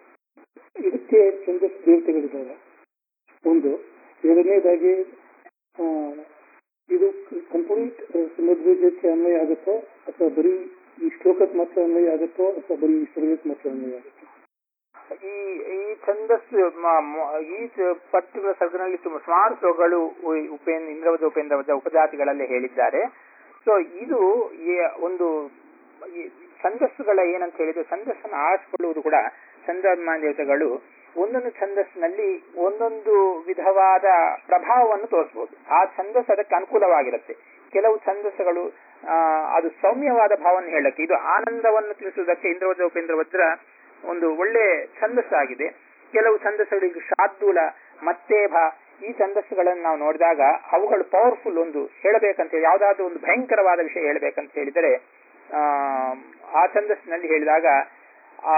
ಇದಕ್ಕೆ ಛಂದಸ್ಸು ದೇವತೆಗಳಿದ್ದಾರೆ ಒಂದು ಎರಡನೇದಾಗಿ ಆ, ಇದು ಕಂಪ್ಲೀಟ್ ಸಮುದ್ರಕ್ಕೆ ಅನ್ವಯ ಆಗುತ್ತೋ ಅಥವಾ ಬರೀ ಈ ಶ್ಲೋಕಕ್ಕೆ ಮಾತ್ರ ಅನ್ವಯ ಆಗುತ್ತೋ ಅಥವಾ ಬರೀ ಈ ಸರ್ಗಕ್ಕೆ ಮಾತ್ರ ಅನ್ವಯ ಆಗುತ್ತೋ ಈ ಈ ಛಂದಸ್ಸು ಮ- ಮ- ಈ ಪರ್ಟಿಕ್ಯುಲರ್ ಸರ್ಗನಲ್ಲಿ ತುಂಬ ಸುಮಾರು ಶ್ಲೋಕಗಳು ಉ- ಉಪೇಂದ್ರ ಇಂದ್ರವದ ಉಪೇಂದ್ರವದ ಉಪಜಾತಿಗಳಲ್ಲಿ ಹೇಳಿದ್ದಾರೆ ಸೊ ಇದು ಈ ಒಂದು ಈ ಛಂದಸ್ಸುಗಳ ಏನಂತ ಹೇಳಿದ್ರೆ ಛಂದಸ್ಸನ್ನು ಆರಿಸಿಕೊಳ್ಳುವುದು ಕೂಡ ಛಂದಮಾನ ದೇವತೆಗಳು ಒಂದೊಂದು ಛಂದಸ್ಸಿನಲ್ಲಿ ಒಂದೊಂದು ವಿಧವಾದ ಪ್ರಭಾವವನ್ನು ತೋರಿಸಬಹುದು ಆ ಛಂದಸ್ಸು ಅದಕ್ಕೆ ಅನುಕೂಲವಾಗಿರುತ್ತೆ ಕೆಲವು ಛಂದಸ್ಸುಗಳು ಆ, ಅದು ಸೌಮ್ಯವಾದ ಭಾವವನ್ನು ಹೇಳಕ್ಕೆ ಇದು ಆನಂದವನ್ನು ತಿಳಿಸುವುದಕ್ಕೆ ಇಂದ್ರವಜ್ರ ಉಪೇಂದ್ರ ವಜ್ರ ಒಂದು ಒಳ್ಳೆ ಛಂದಸ್ಸಾಗಿದೆ ಕೆಲವು ಛಂದಸ್ಸುಗಳಿಗೆ ಶಾರ್ದೂಲ ಮತ್ತೇಭ ಈ ಛಂದಸ್ಸುಗಳನ್ನು ನಾವು ನೋಡಿದಾಗ ಅವುಗಳು ಪವರ್ಫುಲ್ ಒಂದು ಹೇಳಬೇಕಂತ ಹೇಳಿ ಯಾವುದಾದ್ರೂ ಒಂದು ಭಯಂಕರವಾದ ವಿಷಯ ಹೇಳಬೇಕಂತ ಹೇಳಿದರೆ ಆ, ಆ ಛಂದಸ್ಸಿನಲ್ಲಿ ಹೇಳಿದಾಗ ಆ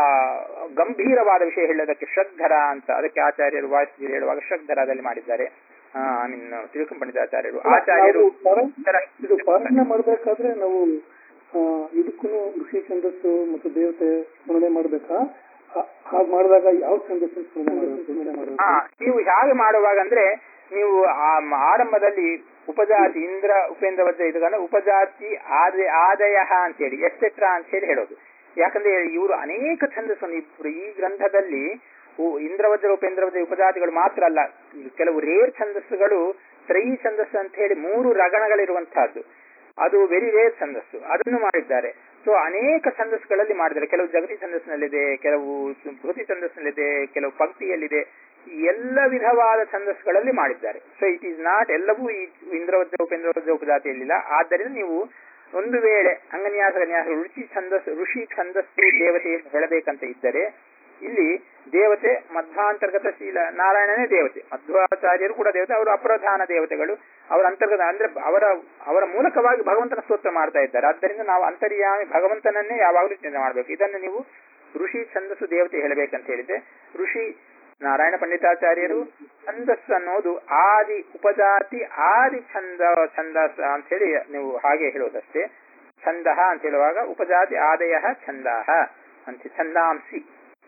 ಗಂಭೀರವಾದ ವಿಷಯ ಹೇಳೋದಕ್ಕೆ ಶ್ರದ್ಧರ ಅಂತ ಅದಕ್ಕೆ ಆಚಾರ್ಯರು ವಾಯ್ಸ್ ಹೇಳುವಾಗ ಶ್ರದ್ಧರದಲ್ಲಿ ಮಾಡಿದ್ದಾರೆ ಐ ಮೀನ್ ತಿರುಕಂಪಣಿದ ಆಚಾರ್ಯರು ಆಚಾರ್ಯರು ನಾವು ಪಾರಾಯಣ- ಇದು ಪಾರಾಯಣ ಮಾಡಬೇಕಾದ್ರೆ ನಾವು ಆ, ಇದಕ್ಕೂ ಋಷಿ ಛಂದಸ್ಸು ಮತ್ತು ದೇವತೆ ಸ್ಮರಣೆ ಮಾಡ್ಬೇಕಾ ಹಾ- ಹಾಗ್ ಮಾಡಿದಾಗ ಯಾವ ಛಂದಸ್ಸು ಸ್ಮರಣೆ ಮಾಡಬೇಕು ಸ್ಮರಣೆ ಮಾಡಬೇಕು ಹಾ ನೀವು ಹೇಗೆ ಮಾಡುವಾಗ ಅಂದ್ರೆ ನೀವು ಆ ಮ- ಆರಂಭದಲ್ಲಿ ಉಪಜಾತಿ ಇಂದ್ರ ಉಪೇಂದ್ರ ವಜ್ರ ಇದು ಅಂದ್ರೆ ಉಪಜಾತಿ ಆದ ಆದಯ ಅಂತ ಹೇಳಿ ಎಕ್ಸೆಟ್ರಾ ಅಂತ ಹೇಳಿ ಹೇಳೋದು ಯಾಕಂದ್ರೆ ಇವರು ಅನೇಕ ಛಂದಸ್ಸನ್ನು ಇಬ್ರು ಈ ಗ್ರಂಥದಲ್ಲಿ ಉ- ಇಂದ್ರವಜ್ರ ಉಪೇಂದ್ರ ವಜ್ರ ಉಪಜಾತಿಗಳು ಮಾತ್ರ ಅಲ್ಲ ಕೆಲವು ರೇರ್ ಛಂದಸ್ಸುಗಳು ತ್ರಯಿ ಛಂದಸ್ಸು ಅಂತ ಹೇಳಿ ಮೂರು ರಗಣಗಳಿರುವಂತಹದ್ದು ಅದು ವೆರಿ ರೇರ್ ಛಂದಸ್ಸು ಅದನ್ನು ಮಾಡಿದ್ದಾರೆ ಸೊ ಅನೇಕ ಛಂದಸ್ಸುಗಳಲ್ಲಿ ಮಾಡಿದ್ದಾರೆ ಕೆಲವು ಜಗತಿ ಛಂದಸ್ಸಿನಲ್ಲಿದೆ ಕೆಲವು ಧೃತಿ ಛಂದಸ್ಸಿನಲ್ಲಿದೆ ಕೆಲವು ಪಂಕ್ತಿಯಲ್ಲಿದೆ ಈ ಎಲ್ಲ ವಿಧವಾದ ಛಂದಸ್ಸುಗಳಲ್ಲಿ ಮಾಡಿದ್ದಾರೆ ಸೊ ಇಟ್ ಈಸ್ ನಾಟ್ ಎಲ್ಲವೂ ಈ ಇಂದ್ರವಜ್ರ ಉಪೇಂದ್ರ ವಜ್ರ ಉಪಜಾತಿಯಲ್ಲಿಲ್ಲ ಆದ್ದರಿಂದ ನೀವು ಒಂದು ವೇಳೆ ಅಂಗನ್ಯಾಸ ಕನ್ಯಾಸ ಋಷಿ ಛಂದಸ್ಸು ಋಷಿ ಛಂದಸ್ಸು ದೇವತೆಯನ್ನು ಹೇಳಬೇಕಂತ ಇದ್ದರೆ ಇಲ್ಲಿ ದೇವತೆ ಮಧ್ವಾಂತರ್ಗತ ಶೀಲ ನಾರಾಯಣನೇ ದೇವತೆ ಮಧ್ವಾಚಾರ್ಯರು ಕೂಡ ದೇವತೆ ಅವರು ಅಪ್ರಧಾನ ದೇವತೆಗಳು ಅವರ ಅಂತರ್ಗತ ಅಂದ್ರೆ ಅವರ ಅವರ ಮೂಲಕವಾಗಿ ಭಗವಂತನ ಸ್ತೋತ್ರ ಮಾಡ್ತಾ ಇದ್ದಾರೆ ಆದ್ದರಿಂದ ನಾವು ಅಂತರ್ಯಾಮಿ ಭಗವಂತನನ್ನೇ ಯಾವಾಗಲೂ ಚಿಂತನೆ ಮಾಡಬೇಕು ಇದನ್ನು ನೀವು ಋಷಿ ಛಂದಸ್ಸು ದೇವತೆ ಹೇಳಬೇಕಂತ ಹೇಳಿದ್ರೆ ಋಷಿ ನಾರಾಯಣ ಪಂಡಿತಾಚಾರ್ಯರು ಛಂದಸ್ಸು ಅನ್ನೋದು ಆದಿ ಉಪಜಾತಿ ಆದಿ ಛಂದ ಛಂದಸ್ ಅಂತ ಹೇಳಿ ನೀವು ಹಾಗೆ ಹೇಳೋದಷ್ಟೇ ಛಂದಃ ಅಂತ ಹೇಳುವಾಗ ಉಪಜಾತಿ ಆದಯ ಛಂದಃ ಅಂತ ಛಂದಾಂಸಿ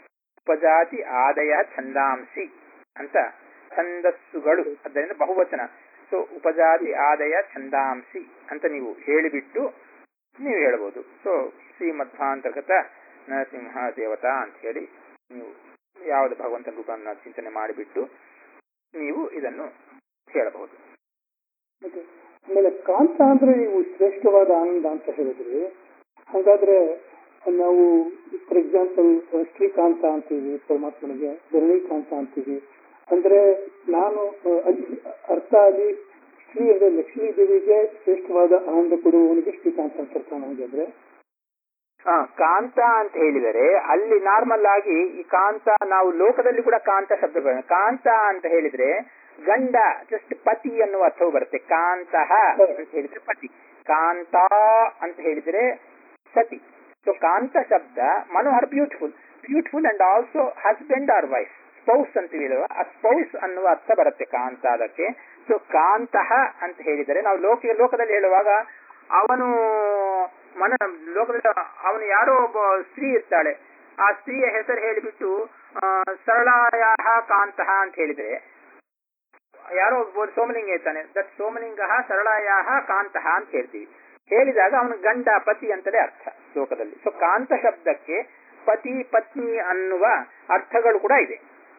ಉಪಜಾತಿ ಆದಯ ಛಂದಾಂಸಿ ಅಂತ ಛಂದಸ್ಸುಗಳು ಅದರಿಂದ ಬಹುವಚನ ಸೊ ಉಪಜಾತಿ ಆದಯ ಛಂದಾಂಸಿ ಅಂತ ನೀವು ಹೇಳಿಬಿಟ್ಟು ನೀವು ಹೇಳ್ಬೋದು ಸೊ ಶ್ರೀಮಧ್ವಾಂತರ್ಗತ ನರಸಿಂಹ ದೇವತಾ ಅಂತ ಹೇಳಿ ನೀವು ಯಾವುದು ಭಗವಂತನ ರೂಪವನ್ನು ಚಿಂತನೆ ಮಾಡಿಬಿಟ್ಟು ನೀವು ಇದನ್ನು ಹೇಳಬಹುದು ಮತ್ತೆ ಆಮೇಲೆ ಕಾಂತ ಅಂದ್ರೆ ನೀವು ಶ್ರೇಷ್ಠವಾದ ಆನಂದ ಅಂತ ಹೇಳಿದ್ರಿ ಹಾಗಾದ್ರೆ ನಾವು ಫಾರ್ ಎಕ್ಸಾಂಪಲ್ ಶ್ರೀಕಾಂತ ಅಂತೀವಿ ಪರಮಾತ್ಮನಿಗೆ ಧರಣಿಕಾಂತ ಅಂತೀವಿ ಅಂದ್ರೆ ನಾನು ಆ, ಅಲ್ಲಿ ಅರ್ಥ ಅಲ್ಲಿ ಶ್ರೀ ಅಂದ್ರೆ ಲಕ್ಷ್ಮೀ ದೇವಿಗೆ ಶ್ರೇಷ್ಠವಾದ ಆನಂದ ಕೊಡುವವನಿಗೆ ಶ್ರೀಕಾಂತ ಅಂತ ಅರ್ಥ ನಮಗೆ ಆ, ಕಾಂತ ಅಂತ ಹೇಳಿದರೆ ಅಲ್ಲಿ ನಾರ್ಮಲ್ ಆಗಿ ಈ ಕಾಂತ ನಾವು ಲೋಕದಲ್ಲಿ ಕೂಡ ಕಾಂತ ಶಬ್ದ ಬರೋಣ ಕಾಂತ ಅಂತ ಹೇಳಿದ್ರೆ ಗಂಡ ಜಸ್ಟ್ ಪತಿ ಅನ್ನುವ ಅರ್ಥವು ಬರುತ್ತೆ ಕಾಂತಃ ಅಂತ ಹೇಳಿದ್ರೆ ಪತಿ ಕಾಂತ ಅಂತ ಹೇಳಿದ್ರೆ ಸತಿ ಸೊ ಕಾಂತ ಶಬ್ದ ಮನೋಹರ್ beautiful beautiful and also husband or wife spouse ಅಂತೀವಿ ಅಲ್ವಾ ಆ ಸ್ಪೌಸ್ ಅನ್ನುವ ಅರ್ಥ ಬರುತ್ತೆ ಕಾಂತ ಅದಕ್ಕೆ ಸೊ ಕಾಂತಃ ಅಂತ ಹೇಳಿದರೆ ನಾವು ಲೋಕ ಲೋಕದಲ್ಲಿ ಹೇಳುವಾಗ ಅವನು ಮನ ಲೋಕದಲ್ಲಿ ಅವನು ಯಾರೋ ಒಬ್ಬ ಸ್ತ್ರೀ ಇರ್ತಾಳೆ ಆ ಸ್ತ್ರೀಯ ಹೆಸರು ಹೇಳಿಬಿಟ್ಟು ಆ, ಸರಳಾಯ ಕಾಂತಃ ಅಂತ ಹೇಳಿದ್ರೆ ಯಾರೋ ಒಬ್ಬ ಸೋಮಲಿಂಗ ಇರ್ತಾನೆ ದಟ್ ಸೋಮಲಿಂಗ ಸರಳಾಯ ಕಾಂತಃ ಅಂತ ಹೇಳ್ತೀವಿ ಹೇಳಿದಾಗ ಅವನು ಗಂಡ ಪತಿ ಅಂತಲೇ ಅರ್ಥ ಲೋಕದಲ್ಲಿ ಸೊ ಕಾಂತ ಶಬ್ದಕ್ಕೆ ಪತಿ ಪತ್ನಿ ಅನ್ನುವ ಅರ್ಥಗಳು ಕೂಡ ಇದೆ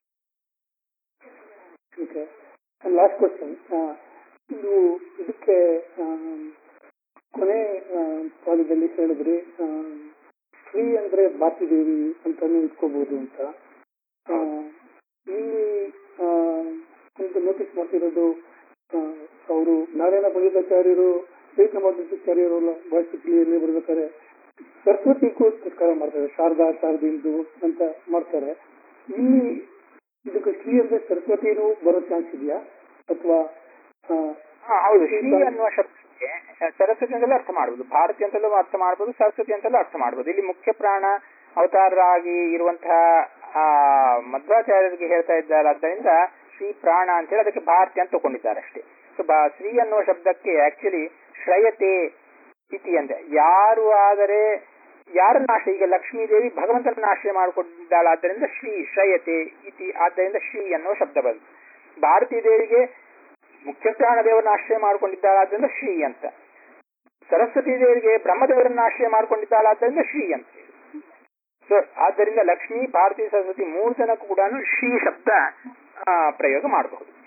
ಓಕೆ ಲಾಸ್ಟ್ ಕ್ವಶನ್ ಇದು ಇದಕ್ಕೆ ಆಮ್, ಕೊನೆ ಆಮ್, ಪಾದದಲ್ಲಿ ಹೇಳಿದ್ರಿ ಆಮ್, ಶ್ರೀ ಅಂದ್ರೆ ಬಾತಿದೇವಿ ಅಂತಾನು ಇಟ್ಕೋಬಹುದು ಅಂತ ಆ, ಇಲ್ಲಿ ಆ, ಒಂದು ನೋಟಿಸ್ ಮಾಡ್ತಿರೋದು ಅವರು ನಾರಾಯಣ ಪಂಡಿತಾಚಾರ್ಯರು ಶ್ರೀಕಮಾಚಾರ್ಯರು ವಾರ್ಷಿಕಲಿಯಲ್ಲಿ ಬರ್ಬೇಕಾದ್ರೆ ಸರಸ್ವತಿಗೂ ನಮಸ್ಕಾರ ಮಾಡ್ತಾರೆ ಶಾರದಾ ಶಾರದಿಂದು ಅಂತ ಮಾಡ್ತಾರೆ ಇಲ್ಲಿ ಇದಕ್ಕೆ ಶ್ರೀ ಅಂದ್ರೆ ಸರಸ್ವತಿನೂ ಬರೋ ಚಾನ್ಸ್ ಇದೆಯಾ ಅಥವಾ ಹಾ, ಹೌದು ಶ್ರೀ ಅನ್ನುವ ಶಬ್ದಕ್ಕೆ ಸರಸ್ವತಿ ಅಂತಲೂ ಅರ್ಥ ಮಾಡಬಹುದು ಭಾರತಿ ಅಂತಲೂ ಅರ್ಥ ಮಾಡಬಹುದು ಸರಸ್ವತಿ ಅಂತಲೂ ಅರ್ಥ ಮಾಡಬಹುದು ಇಲ್ಲಿ ಮುಖ್ಯ ಪ್ರಾಣ ಅವತಾರರಾಗಿ ಇರುವಂತಹ ಆ ಮಧ್ವಾಚಾರ್ಯರಿಗೆ ಹೇಳ್ತಾ ಇದ್ದಾರೆ ಆದ್ದರಿಂದ ಶ್ರೀ ಪ್ರಾಣ ಅಂತ ಹೇಳಿ ಅದಕ್ಕೆ ಭಾರತಿ ಅಂತ ತಗೊಂಡಿದ್ದಾರೆ ಅಷ್ಟೇ ಸೊ ಬಾ- ಶ್ರೀ ಅನ್ನುವ ಶಬ್ದಕ್ಕೆ ಆಕ್ಚುಲಿ ಶ್ರಯತೆ ಇತಿ ಅಂತ ಯಾರು ಆದರೆ ಯಾರನ್ನ ಆಶ್ರಯ ಈಗ ಲಕ್ಷ್ಮೀ ದೇವಿ ಭಗವಂತನ ಆಶ್ರಯ ಮಾಡಿಕೊಂಡಿದ್ದಾಳಾದ್ದರಿಂದ ಶ್ರೀ ಶ್ರಯತೆ ಇತಿ ಆದ್ದರಿಂದ ಶ್ರೀ ಅನ್ನುವ ಶಬ್ದ ಬಂತು ಭಾರತೀ ದೇವಿಗೆ ಮುಖ್ಯ ಪ್ರಾಣ ದೇವರನ್ನ ಆಶ್ರಯ ಮಾಡಿಕೊಂಡಿದ್ದಾಳಾದ್ರಿಂದ ಶ್ರೀ ಅಂತ ಸರಸ್ವತಿ ದೇವಿಗೆ ಬ್ರಹ್ಮದೇವರನ್ನ ಆಶ್ರಯ ಮಾಡಿಕೊಂಡಿದ್ದಾಳಾದ್ರಿಂದ ಶ್ರೀ ಅಂತ ಸೊ ಆದ್ದರಿಂದ ಲಕ್ಷ್ಮೀ ಭಾರತೀಯ ಸರಸ್ವತಿ ಮೂರು ಜನಕ್ಕೂ ಕೂಡ ಶ್ರೀ ಶಬ್ದ ಆ, ಪ್ರಯೋಗ ಮಾಡಬಹುದು